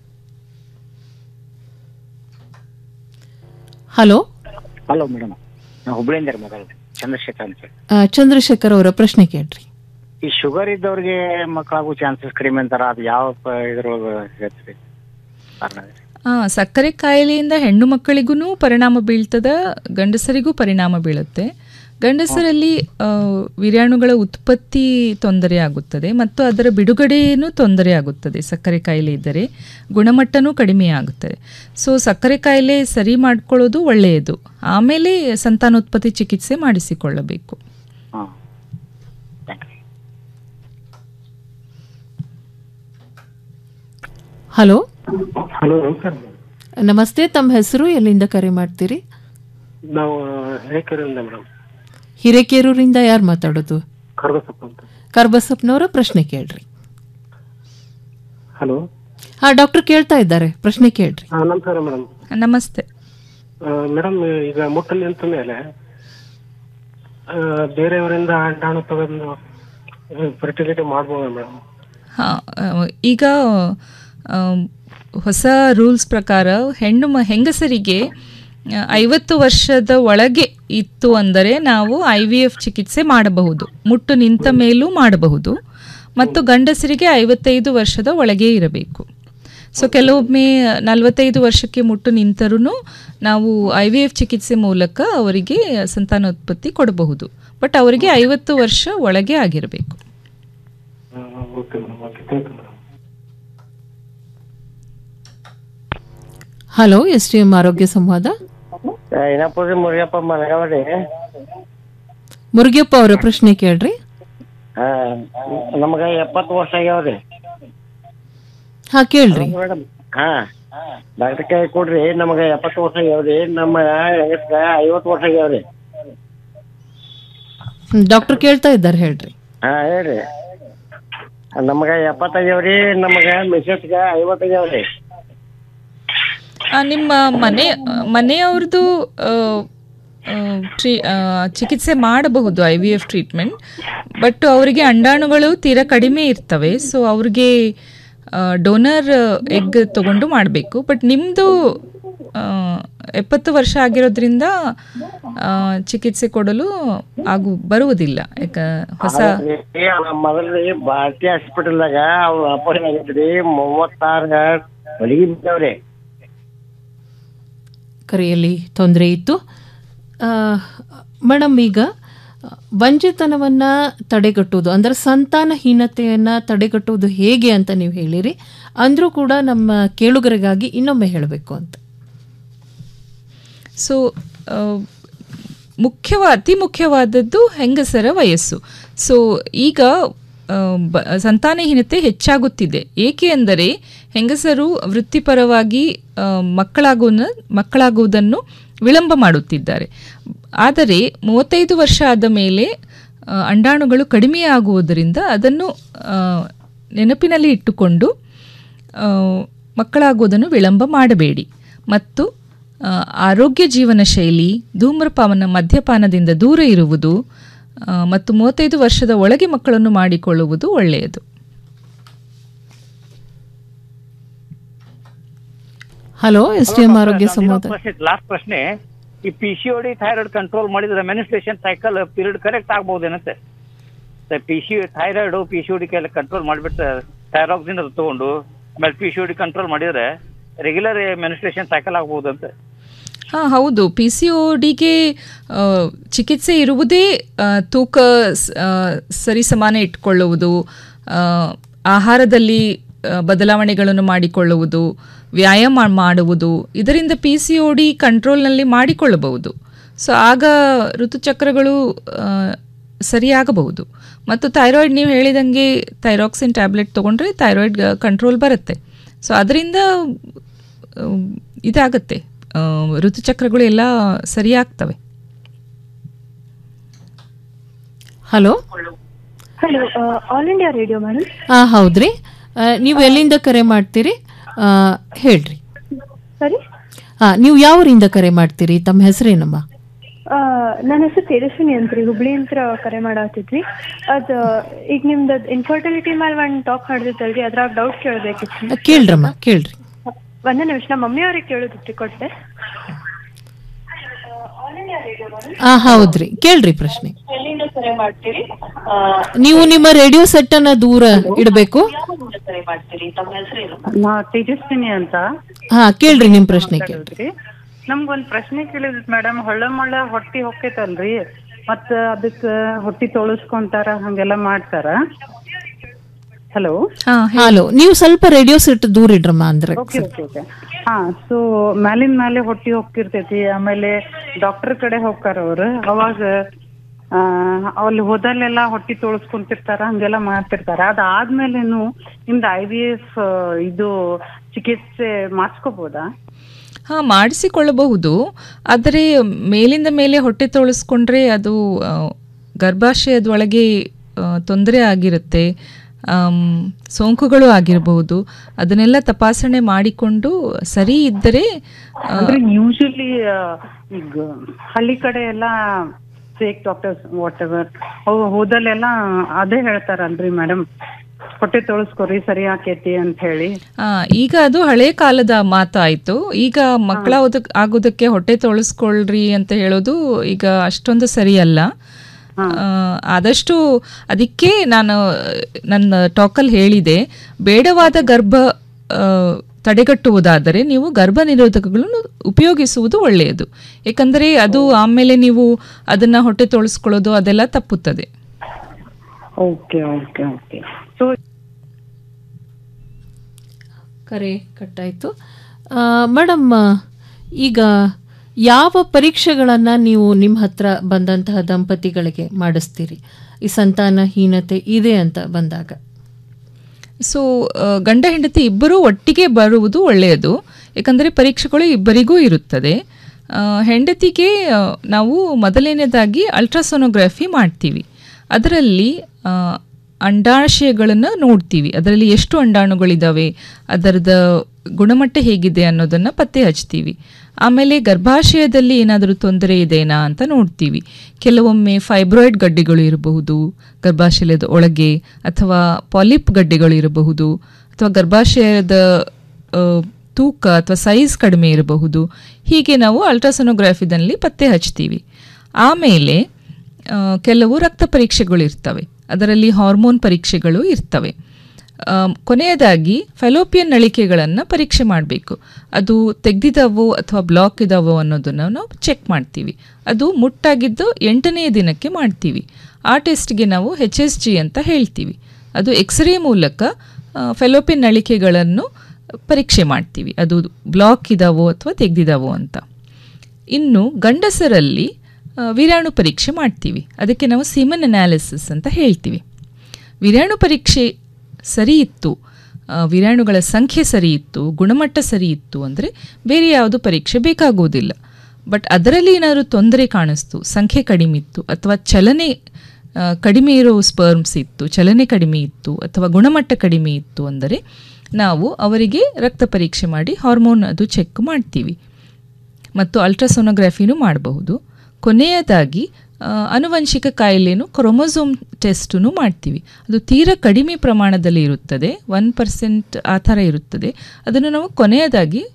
ಹಲೋ ಹಲೋ ಮೇಡಮ್ ನಾನು ಹುಬ್ಳಿಯಿಂದ ಮಾತಾಡೋದು ಚಂದ್ರಶೇಖರ್ ಅಂತ ಹೇಳಿ. ಆ, ಚಂದ್ರಶೇಖರ್ ಅವರ ಪ್ರಶ್ನೆ ಕೇಳ್ರಿ ಈ ಶುಗರ್ ಇದ್ದವ್ರಿಗೆ ಮಕ್ಕಳಾಗೋ ಚಾನ್ಸಸ್ ಕಡಿಮೆ ಅಂತಾರ ಅದು ಯಾವ ಪ- ಇದ್ರೊಳಗೆ ಹೇಳ್ತೀರಿ ಕಾರಣ ಆ, ಸಕ್ಕರೆ ಕಾಯಿಲೆಯಿಂದ ಹೆಣ್ಣು ಮಕ್ಕಳಿಗೂ ಪರಿಣಾಮ ಬೀಳ್ತದ ಗಂಡಸರಿಗೂ ಪರಿಣಾಮ ಬೀಳುತ್ತೆ ಗಂಡಸರಲ್ಲಿ ಆ, ವೀರ್ಯಾಣುಗಳ ಉತ್ಪತ್ತಿ ತೊಂದರೆ ಆಗುತ್ತದೆ ಮತ್ತು ಅದರ ಬಿಡುಗಡೆಯೂ ತೊಂದರೆ ಆಗುತ್ತದೆ ಸಕ್ಕರೆ ಕಾಯಿಲೆ ಇದ್ದರೆ ಗುಣಮಟ್ಟನೂ ಕಡಿಮೆ ಆಗುತ್ತದೆ ಸೊ ಸಕ್ಕರೆ ಕಾಯಿಲೆ ಸರಿ ಮಾಡ್ಕೊಳ್ಳೋದು ಒಳ್ಳೆಯದು ಆಮೇಲೆ ಸಂತಾನೋತ್ಪತ್ತಿ ಚಿಕಿತ್ಸೆ ಮಾಡಿಸಿಕೊಳ್ಳಬೇಕು ಹಲೋ ಹಲೋ ನಮಸ್ಕಾರ ನಮಸ್ತೆ ತಮ್ಮ ಹೆಸರು ಎಲ್ಲಿಂದ ಕರೆ ಮಾಡ್ತೀರಿ ನಾವು ಹಿರೇಕೆರೆಯಿಂದ ಮೇಡಮ್ ಹಿರೇಕೆರೂರಿಂದ ಯಾರು ಮಾತಾಡೋದು ಕರ್ಗಸಪ್ಪ ಅಂತ ಕರ್ಬಸಪ್ಪನವರ ಪ್ರಶ್ನೆ ಕೇಳ್ರಿ ಹಲೋ ಹಾ ಡಾಕ್ಟರ್ ಕೇಳ್ತಾ ಇದ್ದಾರೆ ಪ್ರಶ್ನೆ ಕೇಳ್ರಿ ಹಾ ನಮಸ್ಕಾರ ಮೇಡಮ್ ನಮಸ್ತೆ ಮೇಡಮ್ ಈಗ ಮುಟ್ಟಲ್ಲಿ ನಿಂತ ಮೇಲೆ ಆ, ಬೇರೆಯವರಿಂದ ಅಂಡಾಣು ತಗೊಂಡು ಫರ್ಟಿಲಿಟಿ ಮಾಡ್ಬೋದಾ ಮೇಡಮ್ ಹಾ, ಆ, ಈಗ ಆ, ಹೊಸ ರೂಲ್ಸ್ ಪ್ರಕಾರ ಹೆಣ್ಣು ಮ ಹೆಂಗಸರಿಗೆ ಆ, ಐವತ್ತು ವರ್ಷದ ಒಳಗೆ ಇತ್ತು ಅಂದರೆ ನಾವು ಐ ವಿ ಎಫ್ ಚಿಕಿತ್ಸೆ ಮಾಡಬಹುದು ಮುಟ್ಟು ನಿಂತ ಮೇಲೂ ಮಾಡಬಹುದು ಮತ್ತು ಗಂಡಸರಿಗೆ ಐವತ್ತೈದು ವರ್ಷದ ಒಳಗೆ ಇರಬೇಕು ಸೊ ಕೆಲವೊಮ್ಮೆ ನಲವತ್ತೈದು ವರ್ಷಕ್ಕೆ ಮುಟ್ಟು ನಿಂತರೂ ನಾವು ಐ ವಿ ಎಫ್ ಚಿಕಿತ್ಸೆ ಮೂಲಕ ಅವರಿಗೆ ಸಂತಾನೋತ್ಪತ್ತಿ ಕೊಡಬಹುದು ಬಟ್ ಅವರಿಗೆ ಐವತ್ತು ವರ್ಷ ಒಳಗೆ ಆಗಿರಬೇಕು okay madam okay thank you madam hello S T M ಆರೋಗ್ಯ ಸಂವಾದ ಏನಪ್ಪ ಮುರಿಯಪ್ಪ ಮನಗವರಿ ಮುರುಗಪ್ಪ ಅವರ ಪ್ರಶ್ನೆ ಕೇಳ್ರಿ ಹಾ ನಮಗ ಎಪ್ಪತ್ತು ವರ್ಷ ಆಗ್ಯಾವ್ರಿ ಹಾ ಕೇಳ್ರಿ ಮೇಡಮ್ ಹಾ ಡಾಕ್ಟರ್ ಕೈ ಕೊಡ್ರಿ ನಮಗ ಎಪ್ಪತ್ತು ವರ್ಷ ಆಗ್ಯಾವ್ರಿ ನಮ್ಮ ಹೆಂಗಸ್ಗ ಐವತ್ತು ವರ್ಷ ಆಗ್ಯಾವ್ರಿ ಡಾಕ್ಟರ್ ಕೇಳ್ತಾ ಇದ್ದಾರೆ ಹೇಳ್ರಿ ಹಾ ಹೇಳ್ರಿ ನಮಗ ಎಪ್ಪತ್ತಾಗ್ಯಾವ್ರಿ ನಮಗ ಮಿಸಸ್ಗ ಐವತ್ತಾಗ್ಯಾವ್ರಿ ಆ, ನಿಮ್ಮ ಮನೆ ಮನೆಯವ್ರದ್ದು ಆ, ಆ, ಟ್ರೀ ಆ, ಚಿಕಿತ್ಸೆ ಮಾಡಬಹುದು I V F treatment but ಅವರಿಗೆ ಅಂಡಾಣುಗಳು ತೀರಾ ಕಡಿಮೆ ಇರ್ತವೆ ಸೊ ಅವ್ರಿಗೆ ಡೋನರ್ ಎಗ್ ತಗೊಂಡು ಮಾಡಬೇಕು ಬಟ್ ನಿಮ್ಮದು ಎಪ್ಪತ್ತು ವರ್ಷ ಆಗಿರೋದ್ರಿಂದ ಆ, ಚಿಕಿತ್ಸೆ ಕೊಡಲು ಆಗು ಬರುವುದಿಲ್ಲ ಯಾಕ ಹೊಸ ಮೊದಲ್ರಿ ಭಾರತೀಯ ಹಾಸ್ಪಿಟಲ್ದಾಗ ಅವ್ರ ಆಪರೇಷನ್ ಆಗೈತ್ರಿ ಮೂವತ್ತಾರ ಹೊಲಿಗೆ ಬಿದ್ದಾವ್ರಿ ಕರೆಯಲ್ಲಿ ತೊಂದರೆ ಇತ್ತು ಮೇಡಮ್ ಈಗ ವಂಚಿತನವನ್ನು ತಡೆಗಟ್ಟುವುದು ಅಂದರೆ ಸಂತಾನಹೀನತೆಯನ್ನು ತಡೆಗಟ್ಟುವುದು ಹೇಗೆ ಅಂತ ನೀವು ಹೇಳಿರಿ ಅಂದರೂ ಕೂಡ ನಮ್ಮ ಕೇಳುಗರಿಗಾಗಿ ಇನ್ನೊಮ್ಮೆ ಹೇಳಬೇಕು ಅಂತ ಸೊ ಮುಖ್ಯವ ಅತಿ ಮುಖ್ಯವಾದದ್ದು ಹೆಂಗಸರ ವಯಸ್ಸು ಸೊ ಈಗ ಆ, ಬ ಸಂತಾನಹೀನತೆ ಹೆಚ್ಚಾಗುತ್ತಿದೆ ಏಕೆ ಅಂದರೆ ಹೆಂಗಸರು ವೃತ್ತಿಪರವಾಗಿ ಆ, ಮಕ್ಕಳಾಗುವ ಮಕ್ಕಳಾಗುವುದನ್ನು ವಿಳಂಬ ಮಾಡುತ್ತಿದ್ದಾರೆ ಆದರೆ ಮೂವತ್ತೈದು ವರ್ಷ ಆದ ಮೇಲೆ ಆ, ಅಂಡಾಣುಗಳು ಕಡಿಮೆಯಾಗುವುದರಿಂದ ಅದನ್ನು ಆ, ನೆನಪಿನಲ್ಲಿ ಇಟ್ಟುಕೊಂಡು ಆ, ಮಕ್ಕಳಾಗುವುದನ್ನು ವಿಳಂಬ ಮಾಡಬೇಡಿ ಮತ್ತು ಆ, ಆರೋಗ್ಯ ಜೀವನ ಶೈಲಿ ಧೂಮ್ರಪಾನ ಮದ್ಯಪಾನದಿಂದ ದೂರ ಇರುವುದು ಆ, ಮತ್ತು ಮೂವತ್ತೈದು ವರ್ಷದ ಒಳಗೆ ಮಕ್ಕಳನ್ನು ಮಾಡಿಕೊಳ್ಳುವುದು ಒಳ್ಳೆಯದು ಹಲೋ ಎಸ್ ಡಿ ಎಂ ಆರೋಗ್ಯ ಸಂವಾದ ಲಾಸ್ಟ್ ಪ್ರಶ್ನೆ ಈ P C D thyroid control ಮಾಡಿದ್ರೆ ಮೆನಿಸ್ಟ್ರೇಷನ್ ಸೈಕಲ್ ಪೀರಿಯಡ್ ಕರೆಕ್ಟ್ ಆಗ್ಬಹುದೇನಂತೆ P C thyroid P C D ಎಲ್ಲ ಕಂಟ್ರೋಲ್ ಮಾಡಿಬಿಟ್ಟು ಥೈರಾಕ್ಸಿನ್ ಅದು ತಗೊಂಡು ಆಮೇಲೆ ಪಿ ಸಿ ಡಿ ಕಂಟ್ರೋಲ್ ಮಾಡಿದ್ರೆ ರೆಗ್ಯುಲರ್ ಮೆನಿಸ್ಟ್ರೇಷನ್ ಸೈಕಲ್ ಆಗ್ಬಹುದಂತ ಹಾಂ ಹೌದು ಪಿ ಸಿ ಒ ಡಿಗೆ ಚಿಕಿತ್ಸೆ ಇರುವುದೇ ಆ, ತೂಕ ಸ್- ಆ, ಸರಿಸಮಾನ ಇಟ್ಕೊಳ್ಳುವುದು ಆ, ಆಹಾರದಲ್ಲಿ ಆ, ಬದಲಾವಣೆಗಳನ್ನು ಮಾಡಿಕೊಳ್ಳುವುದು ವ್ಯಾಯಾಮ ಮಾಡುವುದು ಇದರಿಂದ ಪಿ ಸಿ ಒ ಡಿ ಕಂಟ್ರೋಲ್ನಲ್ಲಿ ಮಾಡಿಕೊಳ್ಳಬಹುದು ಸೊ ಆಗ ಋತುಚಕ್ರಗಳು ಆ, ಸರಿಯಾಗಬಹುದು ಮತ್ತು ಥೈರಾಯ್ಡ್ ನೀವು ಹೇಳಿದಂಗೆ ಥೈರಾಕ್ಸಿನ್ ಟ್ಯಾಬ್ಲೆಟ್ ತೊಗೊಂಡ್ರೆ ಥೈರಾಯ್ಡ್ ಕಂಟ್ರೋಲ್ ಬರುತ್ತೆ ಸೊ ಅದರಿಂದ ಇದಾಗತ್ತೆ ಆ, ಋತುಚಕ್ರಗಳು ಎಲ್ಲ ಸರಿಯಾಗ್ತವೆ hello hello all India radio madam ಹಾಂ ಹೌದ್ರಿ ಆ, ನೀವು ಎಲ್ಲಿಂದ ಕರೆ ಮಾಡ್ತೀರಿ ಆ, ಹೇಳ್ರಿ ಸರಿ ಹಾಂ ನೀವು ಯಾವೂರಿಂದ ಕರೆ ಮಾಡ್ತೀರಿ ತಮ್ಮ ಹೆಸರೇನಮ್ಮ ನನ್ನ ಹೆಸರು ತೇಜಸ್ವಿನಿ ಅಂತ್ರಿ ಹುಬ್ಳಿ ಅಂತ ಕರೆ ಮಾಡತ್ತಿದ್ವಿ ಅದ ಈಗ ನಿಮ್ದು ಇನ್ಫರ್ಟಿಲಿಟಿ ಮೇಲೆ ಒಂದು ಟಾಕ್ ಮಾಡಿದಿತ್ತಲ್ರಿ ಅದ್ರಾಗ ಡೌಟ್ ಕೇಳಬೇಕಿತ್ತು ಕೇಳ್ರಮ್ಮ ಕೇಳ್ರಿ ಒಂದೇ ನಿಮಿಷ ನಮ್ಮ ಮಮ್ಮಿ ಅವ್ರಿಗೆ ಕೇಳೋದಿತ್ತು ಕೊಟ್ಟೆ ಹಾಂ ಹೌದ್ರಿ ಕೇಳ್ರಿ ಪ್ರಶ್ನೆ ಎಲ್ಲಿಂದ ಕರೆ ಮಾಡ್ತೀರಿ ನೀವು ನಿಮ್ಮ ರೇಡಿಯೋ ಸೆಟ್ ಅನ್ನ ದೂರ ಇಡಬೇಕು ಕರೆ ಮಾಡ್ತೀರಿ ತಮ್ಮ ಹೆಸರೇನು ನಾ ತೇಜಸ್ವಿನಿ ಅಂತ ಹಾ ಕೇಳ್ರಿ ನಿಮ್ ಪ್ರಶ್ನೆ ಕೇಳ್ರಿ ಕೇಳ್ರಿ ನಮ್ಗೊಂದ್ ಪ್ರಶ್ನೆ ಕೇಳಿದ್ರಿ ಮೇಡಮ್ ಹೊಳ್ಳ ಮಳ್ಳ ಹೊಟ್ಟಿ ಹೊಕ್ಕೈತಲ್ರಿ ಮತ್ತ ಅದಕ್ಕ ಹೊಟ್ಟಿ ತೊಳಸ್ಕೊಂತಾರ ಹಂಗೆಲ್ಲ ಮಾಡ್ತಾರ ಹಲೋ ಹಲೋ ನೀವು ಸ್ವಲ್ಪ ರೇಡಿಯೋ ಸೆಟ್ ದೂರ ಇಡ್ರಮ್ಮ ಅಂದ್ರೆ ಓಕೆ ಓಕೆ ಓಕೆ ಹಾ ಸೊ ಮ್ಯಾಲಿನ ಮೇಲೆ ಹೊಟ್ಟಿ ಹೋಗ್ತಿರ್ತೈತಿ ಆಮೇಲೆ ಡಾಕ್ಟರ್ ಕಡೆ ಹೋಗ್ತಾರ ಅವ್ರು ಅವಾಗ ಆ, ಅಲ್ಲಿ ಹೋದಲ್ಲೆಲ್ಲ ಹೊಟ್ಟಿ ತೊಳಸ್ಕೊಂತಿರ್ತಾರ ಹಂಗೆಲ್ಲ ಮಾಡ್ತಿರ್ತಾರ ಅದಾದ್ಮೇಲೆನು ನಿಮ್ದು ಐ ವಿ ಎಫ್ ಇದು ಚಿಕಿತ್ಸೆ ಮಾಡಿಸ್ಕೋಬೋದಾ ಹಾಂ ಮಾಡಿಸಿಕೊಳ್ಳಬಹುದು ಆದರೆ ಮೇಲಿಂದ ಮೇಲೆ ಹೊಟ್ಟೆ ತೊಳಸ್ಕೊಂಡ್ರೆ ಅದು ಆ, ಗರ್ಭಾಶಯದ ಒಳಗೆ ತೊಂದರೆ ಆಗಿರುತ್ತೆ ಆಮ್, ಸೋಂಕುಗಳು ಆಗಿರಬಹುದು ಅದನ್ನೆಲ್ಲ ತಪಾಸಣೆ ಮಾಡಿಕೊಂಡು ಸರಿ ಇದ್ದರೆ ಆ, ಅಂದ್ರೆ ಯೂಶಲಿ ಈಗ ಹಳ್ಳಿ ಕಡೆ ಎಲ್ಲ ಫೇಕ್ ಡಾಕ್ಟರ್ಸ್ ವಾಟ್ ಎವರ್ ಹೋದಲ್ಲೆಲ್ಲ ಅದೇ ಹೇಳ್ತಾರಲ್ರಿ ಮೇಡಮ್ ಹೊಟ್ಟೆ ತೊಳಸ್ಕೊರಿ ಸರಿ ಆಕೇತಿ ಅಂತ ಹೇಳಿ ಆ, ಈಗ ಅದು ಹಳೆ ಕಾಲದ ಮಾತಾಯಿತು ಈಗ ಮಕ್ಕಳ ಆಗೋದಕ್- ಆಗೋದಕ್ಕೆ ಹೊಟ್ಟೆ ತೊಳಸ್ಕೊಳ್ರಿ ಅಂತ ಹೇಳೋದು ಈಗ ಅಷ್ಟೊಂದು ಸರಿಯಲ್ಲ ಆ, ಆದಷ್ಟು ಅದಕ್ಕೆ ನಾನು ನನ್ನ ಟಾಕಲ್ಲಿ ಹೇಳಿದೆ ಬೇಡವಾದ ಗರ್ಭ ಆ, ತಡೆಗಟ್ಟುವುದಾದರೆ ನೀವು ಗರ್ಭ ನಿರೋಧಕಗಳನ್ನು ಉಪಯೋಗಿಸುವುದು ಒಳ್ಳೆಯದು ಏಕೆಂದರೆ ಅದು ಆಮೇಲೆ ನೀವು ಅದನ್ನ ಹೊಟ್ಟೆ ತೊಳಸ್ಕೊಳ್ಳೋದು ಅದೆಲ್ಲ ತಪ್ಪುತ್ತದೆ ಓಕೆ ಓಕೆ ಓಕೆ ಸೊ ಕರೆ ಕಟ್ಟಾಯಿತು ಮೇಡಮ್ ಈಗ ಯಾವ ಪರೀಕ್ಷೆಗಳನ್ನು ನೀವು ನಿಮ್ಮ ಹತ್ರ ಬಂದಂತಹ ದಂಪತಿಗಳಿಗೆ ಮಾಡಿಸ್ತೀರಿ ಈ ಸಂತಾನಹೀನತೆ ಇದೆ ಅಂತ ಬಂದಾಗ ಸೊ ಆ, ಗಂಡ ಹೆಂಡತಿ ಇಬ್ಬರೂ ಒಟ್ಟಿಗೆ ಬರುವುದು ಒಳ್ಳೆಯದು ಯಾಕಂದರೆ ಪರೀಕ್ಷೆಗಳು ಇಬ್ಬರಿಗೂ ಇರುತ್ತದೆ ಆ, ಹೆಂಡತಿಗೆ ಆ, ನಾವು ಮೊದಲನೇದಾಗಿ ಅಲ್ಟ್ರಾಸೋನೋಗ್ರಫಿ ಮಾಡ್ತೀವಿ ಅದರಲ್ಲಿ ಆ, ಅಂಡಾಶಯಗಳನ್ನು ನೋಡ್ತೀವಿ ಅದರಲ್ಲಿ ಎಷ್ಟು ಅಂಡಾಣುಗಳಿದ್ದಾವೆ ಅದರದ ಗುಣಮಟ್ಟ ಹೇಗಿದೆ ಅನ್ನೋದನ್ನು ಪತ್ತೆ ಹಚ್ತೀವಿ ಆಮೇಲೆ ಗರ್ಭಾಶಯದಲ್ಲಿ ಏನಾದರೂ ತೊಂದರೆ ಇದೆನಾ ಅಂತ ನೋಡ್ತೀವಿ ಕೆಲವೊಮ್ಮೆ ಫೈಬ್ರಾಯ್ಡ್ ಗಡ್ಡೆಗಳು ಇರಬಹುದು ಗರ್ಭಾಶಯದ ಒಳಗೆ ಅಥವಾ ಪಾಲಿಪ್ ಗಡ್ಡೆಗಳು ಇರಬಹುದು ಅಥವಾ ಗರ್ಭಾಶಯದ ಆ, ತೂಕ ಅಥವಾ ಸೈಜ್ ಕಡಿಮೆ ಇರಬಹುದು ಹೀಗೆ ನಾವು ಅಲ್ಟ್ರಾಸೋನೋಗ್ರಫಿದಲ್ಲಿ ಪತ್ತೆ ಹಚ್ತೀವಿ ಆಮೇಲೆ ಆ, ಕೆಲವು ರಕ್ತ ಪರೀಕ್ಷೆಗಳು ಇರ್ತವೆ ಅದರಲ್ಲಿ ಹಾರ್ಮೋನ್ ಪರೀಕ್ಷೆಗಳು ಇರ್ತವೆ ಆ, ಕೊನೆಯದಾಗಿ ಫೆಲೋಪಿಯನ್ ನಳಿಕೆಗಳನ್ನು ಪರೀಕ್ಷೆ ಮಾಡಬೇಕು ಅದು ತೆಗೆದಿದ್ದಾವೋ ಅಥವಾ ಬ್ಲಾಕ್ ಇದ್ದಾವೋ ಅನ್ನೋದನ್ನು ನಾವು ಚೆಕ್ ಮಾಡ್ತೀವಿ ಅದು ಮುಟ್ಟಾಗಿದ್ದು ಎಂಟನೆಯ ದಿನಕ್ಕೆ ಮಾಡ್ತೀವಿ ಆ ಟೆಸ್ಟ್ಗೆ ನಾವು ಹೆಚ್ ಎಸ್ ಜಿ ಅಂತ ಹೇಳ್ತೀವಿ ಅದು ಎಕ್ಸ್ರೇ ಮೂಲಕ ಫೆಲೋಪಿಯನ್ ನಳಿಕೆಗಳನ್ನು ಪರೀಕ್ಷೆ ಮಾಡ್ತೀವಿ ಅದು ಬ್ಲಾಕ್ ಇದಾವೋ ಅಥವಾ ತೆಗೆದಿದ್ದಾವೋ ಅಂತ ಇನ್ನು ಗಂಡಸರಲ್ಲಿ ಆ, ವೀರ್ಯಾಣು ಪರೀಕ್ಷೆ ಮಾಡ್ತೀವಿ ಅದಕ್ಕೆ ನಾವು ಸಿಮನ್ ಅನಾಲಿಸಿಸ್ ಅಂತ ಹೇಳ್ತೀವಿ ವೀರ್ಯಾಣು ಪರೀಕ್ಷೆ ಸರಿ ಇತ್ತು ಆ, ವೀರ್ಯಾಣುಗಳ ಸಂಖ್ಯೆ ಸರಿ ಇತ್ತು ಗುಣಮಟ್ಟ ಸರಿ ಇತ್ತು ಅಂದರೆ ಬೇರೆ ಯಾವುದು ಪರೀಕ್ಷೆ ಬೇಕಾಗುವುದಿಲ್ಲ ಬಟ್ ಅದರಲ್ಲಿ ಏನಾದರೂ ತೊಂದರೆ ಕಾಣಿಸ್ತು ಸಂಖ್ಯೆ ಕಡಿಮೆ ಇತ್ತು ಅಥವಾ ಚಲನೆ ಆ, ಕಡಿಮೆ ಇರೋ ಸ್ಪರ್ಮ್ಸ್ ಇತ್ತು ಚಲನೆ ಕಡಿಮೆ ಇತ್ತು ಅಥವಾ ಗುಣಮಟ್ಟ ಕಡಿಮೆ ಇತ್ತು ಅಂದರೆ ನಾವು ಅವರಿಗೆ ರಕ್ತ ಪರೀಕ್ಷೆ ಮಾಡಿ ಹಾರ್ಮೋನ್ ಅದು ಚೆಕ್ ಮಾಡ್ತೀವಿ ಮತ್ತು ಅಲ್ಟ್ರಾಸೋನೋಗ್ರಫಿನೂ ಮಾಡಬಹುದು ಕೊನೆಯದಾಗಿ ಆ, ಅನುವಂಶಿಕ ಕಾಯಿಲೆನೂ ಕ್ರೋಮೋಸೋಮ್ ಟೆಸ್ಟನ್ನು ಮಾಡ್ತೀವಿ ಅದು ತೀರಾ ಕಡಿಮೆ ಪ್ರಮಾಣದಲ್ಲಿ ಇರುತ್ತದೆ ಒನ್ ಪರ್ಸೆಂಟ್ ಆ ಥರ ಇರುತ್ತದೆ ಅದನ್ನು ನಾವು ಕೊನೆಯದಾಗಿ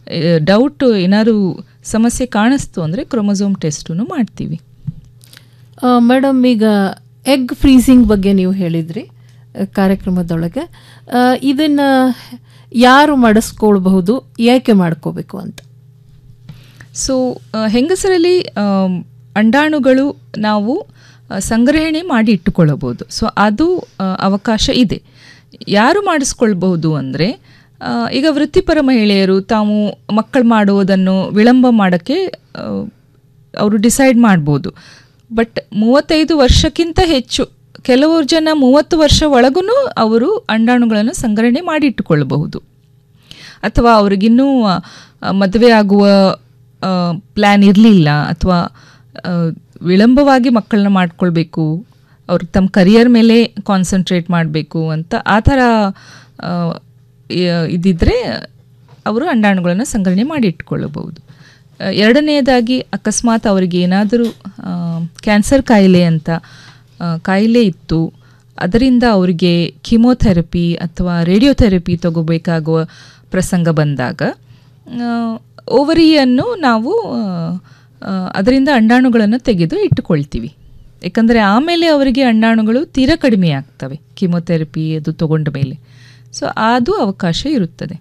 ಡೌಟ್ ಏನಾದ್ರು ಸಮಸ್ಯೆ ಕಾಣಿಸ್ತು ಅಂದರೆ ಕ್ರೋಮೋಸೋಮ್ ಟೆಸ್ಟನ್ನು ಮಾಡ್ತೀವಿ ಮೇಡಮ್ ಈಗ ಎಗ್ ಫ್ರೀಸಿಂಗ್ ಬಗ್ಗೆ ನೀವು ಹೇಳಿದ್ರಿ ಆ, ಕಾರ್ಯಕ್ರಮದೊಳಗೆ ಆ, ಇದನ್ನ ಯಾರು ಮಾಡಿಸ್ಕೊಳ್ಬಹುದು ಏಕೆ ಮಾಡ್ಕೋಬೇಕು ಅಂತ ಸೊ ಹೆಂಗಸರಲ್ಲಿ ಆಮ್, ಅಂಡಾಣುಗಳು ನಾವು ಆ, ಸಂಗ್ರಹಣೆ ಮಾಡಿ ಇಟ್ಟುಕೊಳ್ಳಬಹುದು ಸೊ ಅದು ಆ, ಅವಕಾಶ ಇದೆ ಯಾರು ಮಾಡಿಸ್ಕೊಳ್ಬಹುದು ಅಂದರೆ ಈಗ ವೃತ್ತಿಪರ ಮಹಿಳೆಯರು ತಾವು ಮಕ್ಕಳು ಮಾಡುವುದನ್ನು ವಿಳಂಬ ಮಾಡೋಕ್ಕೆ ಅವರು ಡಿಸೈಡ್ ಮಾಡ್ಬೋದು ಬಟ್ ಮೂವತ್ತೈದು ವರ್ಷಕ್ಕಿಂತ ಹೆಚ್ಚು ಕೆಲವು ಜನ ಮೂವತ್ತು ವರ್ಷ ಒಳಗೂ ಅವರು ಅಂಡಾಣುಗಳನ್ನು ಸಂಗ್ರಹಣೆ ಮಾಡಿ ಇಟ್ಟುಕೊಳ್ಳಬಹುದು ಅಥವಾ ಅವ್ರಿಗಿನ್ನೂ ಆ, ಮದುವೆ ಆಗುವ ಪ್ಲ್ಯಾನ್ ಇರಲಿಲ್ಲ ಅಥವಾ ಆ, ವಿಳಂಬವಾಗಿ ಮಕ್ಕಳನ್ನ ಮಾಡ್ಕೊಳ್ಬೇಕು ಅವ್ರು ತಮ್ಮ ಕರಿಯರ್ ಮೇಲೆ ಕಾನ್ಸಂಟ್ರೇಟ್ ಮಾಡಬೇಕು ಅಂತ ಆ ಥರ ಆ, ಯ- ಇದಿದ್ರೆ ಅವರು ಅಂಡಾಣುಗಳನ್ನು ಸಂಗ್ರಹಣೆ ಮಾಡಿ ಇಟ್ಕೊಳ್ಳಬಹುದು ಆ, ಎರಡನೆಯದಾಗಿ ಅಕಸ್ಮಾತ್ ಅವರಿಗೆ ಏನಾದರೂ ಕ್ಯಾನ್ಸರ್ ಕಾಯಿಲೆ ಅಂತ ಆ, ಕಾಯಿಲೆ ಇತ್ತು ಅದರಿಂದ ಅವರಿಗೆ ಕಿಮೋಥೆರಪಿ ಅಥವಾ ರೇಡಿಯೋಥೆರಪಿ ತಗೋಬೇಕಾಗುವ ಪ್ರಸಂಗ ಬಂದಾಗ ಓವರಿಯನ್ನು ನಾವು ಆ, ಆ, ಅದರಿಂದ ಅಂಡಾಣುಗಳನ್ನು ತೆಗೆದು ಇಟ್ಟುಕೊಳ್ತೀವಿ ಯಾಕಂದರೆ ಆಮೇಲೆ ಅವರಿಗೆ ಅಂಡಾಣುಗಳು ತೀರಾ ಕಡಿಮೆ ಆಗ್ತವೆ ಕಿಮೋಥೆರಪಿ ಅದು ತಗೊಂಡ ಮೇಲೆ ಸೊ ಅದು ಅವಕಾಶ ಇರುತ್ತದೆ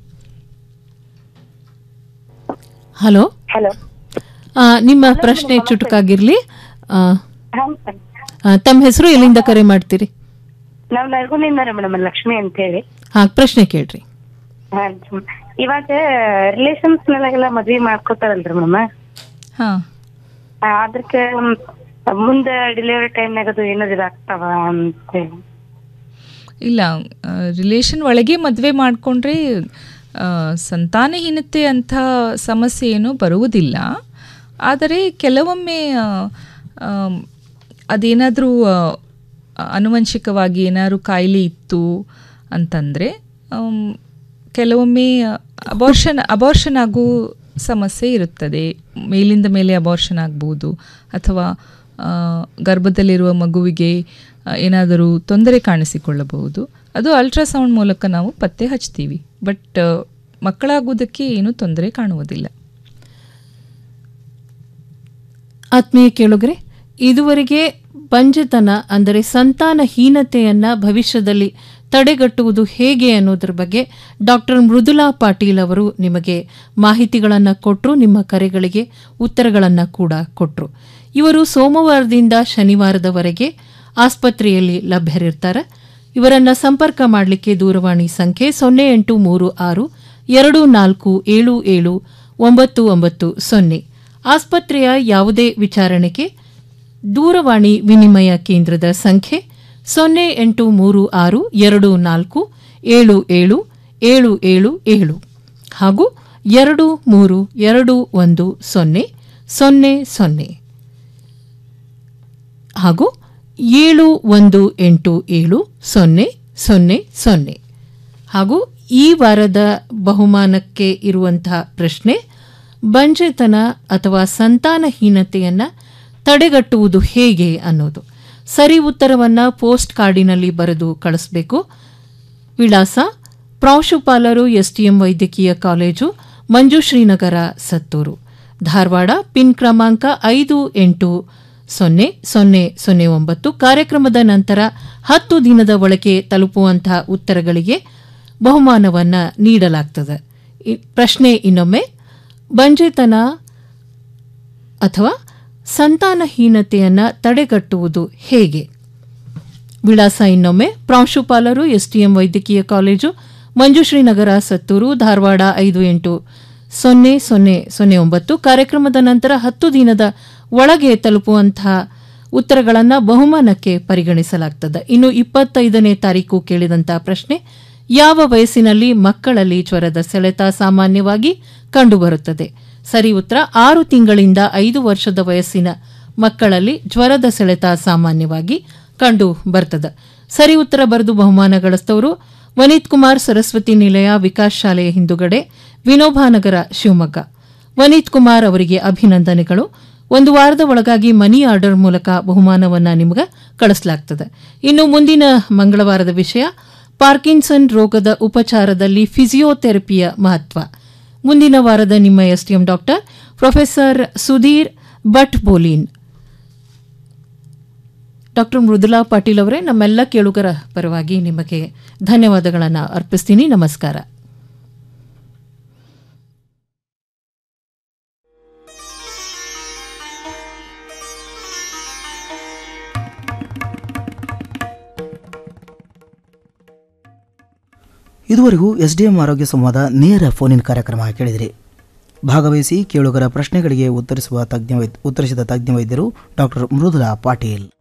ಹಲೋ ಹಲೋ ಆ, ನಿಮ್ಮ ಪ್ರಶ್ನೆ ಚುಟುಕಾಗಿರ್ಲಿ ಆ, ಆ, ತಮ್ಮ ಹೆಸರು ಎಲ್ಲಿಂದ ಕರೆ ಮಾಡ್ತೀರಿ ನಾವು ನರಗುಂದಿಂದ ಮೇಡಮ್ ಲಕ್ಷ್ಮಿ ಅಂತ ಹೇಳಿ ಹಾ ಪ್ರಶ್ನೆ ಕೇಳ್ರಿ ಹಾ, ಹ್ಮ್. ಇವಾಗ ರಿಲೇಷನ್ಸ್ ನಲ್ಲೆಲ್ಲ ಮದ್ವಿ ಮಾಡ್ಕೋತಾರಲ್ರಿ ಮೇಡಮ್ ಹಾ ಅದಕ್ಕೆ ಮುಂದೆ ಡೆಲಿವರಿ ಟೈಮ್ನಾಗ ಅದು ಏನಾದ್ರು ಇದಾಗ್ತಾವ ಅಂತ ಹೇಳಿ ಇಲ್ಲ ರಿಲೇಷನ್ ಒಳಗೆ ಮದುವೆ ಮಾಡಿಕೊಂಡ್ರೆ ಸಂತಾನಹೀನತೆ ಅಂಥ ಸಮಸ್ಯೆ ಏನೂ ಬರುವುದಿಲ್ಲ ಆದರೆ ಕೆಲವೊಮ್ಮೆ ಆ, ಆಮ್, ಅದೇನಾದರೂ ಆ, ಆನುವಂಶಿಕವಾಗಿ ಏನಾದ್ರು ಕಾಯಿಲೆ ಇತ್ತು ಅಂತಂದರೆ ಕೆಲವೊಮ್ಮೆ ಅಬಾರ್ಷನ್ ಅಬಾರ್ಷನ್ ಆಗೋ ಸಮಸ್ಯೆ ಇರುತ್ತದೆ ಮೇಲಿಂದ ಮೇಲೆ ಅಬಾರ್ಷನ್ ಆಗ್ಬೋದು ಅಥವಾ ಆ, ಗರ್ಭದಲ್ಲಿರುವ ಮಗುವಿಗೆ ಆ, ಏನಾದರೂ ತೊಂದರೆ ಕಾಣಿಸಿಕೊಳ್ಳಬಹುದು ಅದು ಅಲ್ಟ್ರಾಸೌಂಡ್ ಮೂಲಕ ನಾವು ಪತ್ತೆ ಹಚ್ತೀವಿ ಬಟ್ ಮಕ್ಕಳಾಗುವುದಕ್ಕೆ ಏನೂ ತೊಂದರೆ ಕಾಣುವುದಿಲ್ಲ ಆತ್ಮೀಯ ಕೇಳುಗರೆ ಇದುವರೆಗೆ ಬಂಜತನ ಅಂದರೆ ಸಂತಾನಹೀನತೆಯನ್ನ ಭವಿಷ್ಯದಲ್ಲಿ ತಡೆಗಟ್ಟುವುದು ಹೇಗೆ ಅನ್ನೋದ್ರ ಬಗ್ಗೆ ಡಾಕ್ಟರ್ ಮೃದುಲಾ ಪಾಟೀಲ್ ಅವರು ನಿಮಗೆ ಮಾಹಿತಿಗಳನ್ನು ಕೊಟ್ಟರು ನಿಮ್ಮ ಕರೆಗಳಿಗೆ ಉತ್ತರಗಳನ್ನು ಕೂಡ ಕೊಟ್ಟರು ಇವರು ಸೋಮವಾರದಿಂದ ಶನಿವಾರದವರೆಗೆ ಆಸ್ಪತ್ರೆಯಲ್ಲಿ ಲಭ್ಯರಿರ್ತಾರೆ ಇವರನ್ನ ಸಂಪರ್ಕ ಮಾಡಲಿಕ್ಕೆ ದೂರವಾಣಿ ಸಂಖ್ಯೆ ಸೊನ್ನೆ ಎಂಟು ಮೂರು ಆರು ಎರಡು ನಾಲ್ಕು ಏಳು ಏಳು ಒಂಬತ್ತು ಒಂಬತ್ತು ಸೊನ್ನೆ ಆಸ್ಪತ್ರೆಯ ಯಾವುದೇ ವಿಚಾರಣೆಗೆ ದೂರವಾಣಿ ವಿನಿಮಯ ಕೇಂದ್ರದ ಸಂಖ್ಯೆ ಸೊನ್ನೆ ಎಂಟು ಮೂರು ಆರು ಎರಡು ನಾಲ್ಕು ಏಳು ಏಳು ಏಳು ಏಳು ಏಳು ಹಾಗೂ ಎರಡು ಮೂರು ಎರಡು ಒಂದು ಸೊನ್ನೆ ಸೊನ್ನೆ ಸೊನ್ನೆ ಹಾಗೂ ಏಳು ಒಂದು ಎಂಟು ಏಳು ಸೊನ್ನೆ ಸೊನ್ನೆ ಸೊನ್ನೆ ಹಾಗೂ ಈ ವಾರದ ಬಹುಮಾನಕ್ಕೆ ಇರುವಂತಹ ಪ್ರಶ್ನೆ ಬಂಜೆತನ ಅಥವಾ ಸಂತಾನಹೀನತೆಯನ್ನು ತಡೆಗಟ್ಟುವುದು ಹೇಗೆ ಅನ್ನೋದು ಸರಿ ಉತ್ತರವನ್ನು ಪೋಸ್ಟ್ ಕಾರ್ಡಿನಲ್ಲಿ ಬರೆದು ಕಳಿಸ್ಬೇಕು ವಿಳಾಸ ಪ್ರಾಂಶುಪಾಲರು ಎಸ್ಟಿಎಂ ವೈದ್ಯಕೀಯ ಕಾಲೇಜು ಮಂಜುಶ್ರೀನಗರ ಸತ್ತೂರು ಧಾರವಾಡ ಪಿನ್ ಕ್ರಮಾಂಕ ಐದು ಎಂಟು ಸೊನ್ನೆ ಸೊನ್ನೆ ಸೊನ್ನೆ ಒಂಬತ್ತು ಕಾರ್ಯಕ್ರಮದ ನಂತರ ಹತ್ತು ದಿನದ ಒಳಗೆ ತಲುಪುವಂತಹ ಉತ್ತರಗಳಿಗೆ ಬಹುಮಾನವನ್ನು ನೀಡಲಾಗ್ತದೆ ಇ- ಪ್ರಶ್ನೆ ಇನ್ನೊಮ್ಮೆ ಬಂಜೆತನ ಅಥವಾ ಸಂತಾನಹೀನತೆಯನ್ನು ತಡೆಗಟ್ಟುವುದು ಹೇಗೆ ವಿಳಾಸ ಇನ್ನೊಮ್ಮೆ ಪ್ರಾಂಶುಪಾಲರು ಎಸ್ಟಿಎಂ ವೈದ್ಯಕೀಯ ಕಾಲೇಜು ಮಂಜುಶ್ರೀನಗರ ಸತ್ತೂರು ಧಾರವಾಡ ಐದು ಎಂಟು ಸೊನ್ನೆ ಸೊನ್ನೆ ಸೊನ್ನೆ ಒಂಬತ್ತು ಕಾರ್ಯಕ್ರಮದ ನಂತರ ಹತ್ತು ದಿನದ ಒಳಗೆ ತಲುಪುವಂತಹ ಉತ್ತರಗಳನ್ನು ಬಹುಮಾನಕ್ಕೆ ಪರಿಗಣಿಸಲಾಗ್ತದೆ ಇನ್ನು ಇಪ್ಪತ್ತೈದನೇ ತಾರೀಕು ಕೇಳಿದಂತಹ ಪ್ರಶ್ನೆ ಯಾವ ವಯಸ್ಸಿನಲ್ಲಿ ಮಕ್ಕಳಲ್ಲಿ ಜ್ವರದ ಸೆಳೆತ ಸಾಮಾನ್ಯವಾಗಿ ಕಂಡುಬರುತ್ತದೆ ಸರಿ ಉತ್ತರ ಆರು ತಿಂಗಳಿಂದ ಐದು ವರ್ಷದ ವಯಸ್ಸಿನ ಮಕ್ಕಳಲ್ಲಿ ಜ್ವರದ ಸೆಳೆತ ಸಾಮಾನ್ಯವಾಗಿ ಕಂಡು ಬರ್ತದೆ ಸರಿ ಉತ್ತರ ಬರೆದು ಬಹುಮಾನ ಗಳಿಸ್ತವರು ವನೀತ್ ಕುಮಾರ್ ಸರಸ್ವತಿ ನಿಲಯ ವಿಕಾಸ್ ಶಾಲೆಯ ಹಿಂದುಗಡೆ ವಿನೋಬಾನಗರ ಶಿವಮೊಗ್ಗ ವನೀತ್ ಕುಮಾರ್ ಅವರಿಗೆ ಅಭಿನಂದನೆಗಳು ಒಂದು ವಾರದ ಒಳಗಾಗಿ ಮನಿ ಆರ್ಡರ್ ಮೂಲಕ ಬಹುಮಾನವನ್ನ ನಿಮಗೆ ಕಳಿಸಲಾಗ್ತದೆ ಇನ್ನು ಮುಂದಿನ ಮಂಗಳವಾರದ ವಿಷಯ ಪಾರ್ಕಿನ್ಸನ್ ರೋಗದ ಉಪಚಾರದಲ್ಲಿ ಫಿಸಿಯೋಥೆರಪಿಯ ಮಹತ್ವ ಮುಂದಿನ ವಾರದ ನಿಮ್ಮ STM doctor professor Sudhir Bhat ಬೋಲಿನ್ ಡಾಕ್ಟರ್ ಮೃದುಲಾ ಪಾಟೀಲ್ ಅವರೇ ನಮ್ಮೆಲ್ಲ ಕೇಳುಗರ ಪರವಾಗಿ ನಿಮಗೆ ಧನ್ಯವಾದಗಳನ್ನು ಅರ್ಪಿಸ್ತೀನಿ ನಮಸ್ಕಾರ ಇದುವರೆಗೂ ಎಸ್ಡಿಎಂ ಆರೋಗ್ಯ ಸಂವಾದ ನೇರ ಫೋನಿನ್ ಕಾರ್ಯಕ್ರಮ ಕೇಳಿದಿರಿ ಭಾಗವಹಿಸಿ ಕೇಳುಗರ ಪ್ರಶ್ನೆಗಳಿಗೆ ಉತ್ತರಿಸುವ ತಜ್ಞ ವೈದ್- ಉತ್ತರಿಸಿದ ತಜ್ಞ ವೈದ್ಯರು ಡಾಕ್ಟರ್ ಮೃದುಲಾ ಪಾಟೀಲ್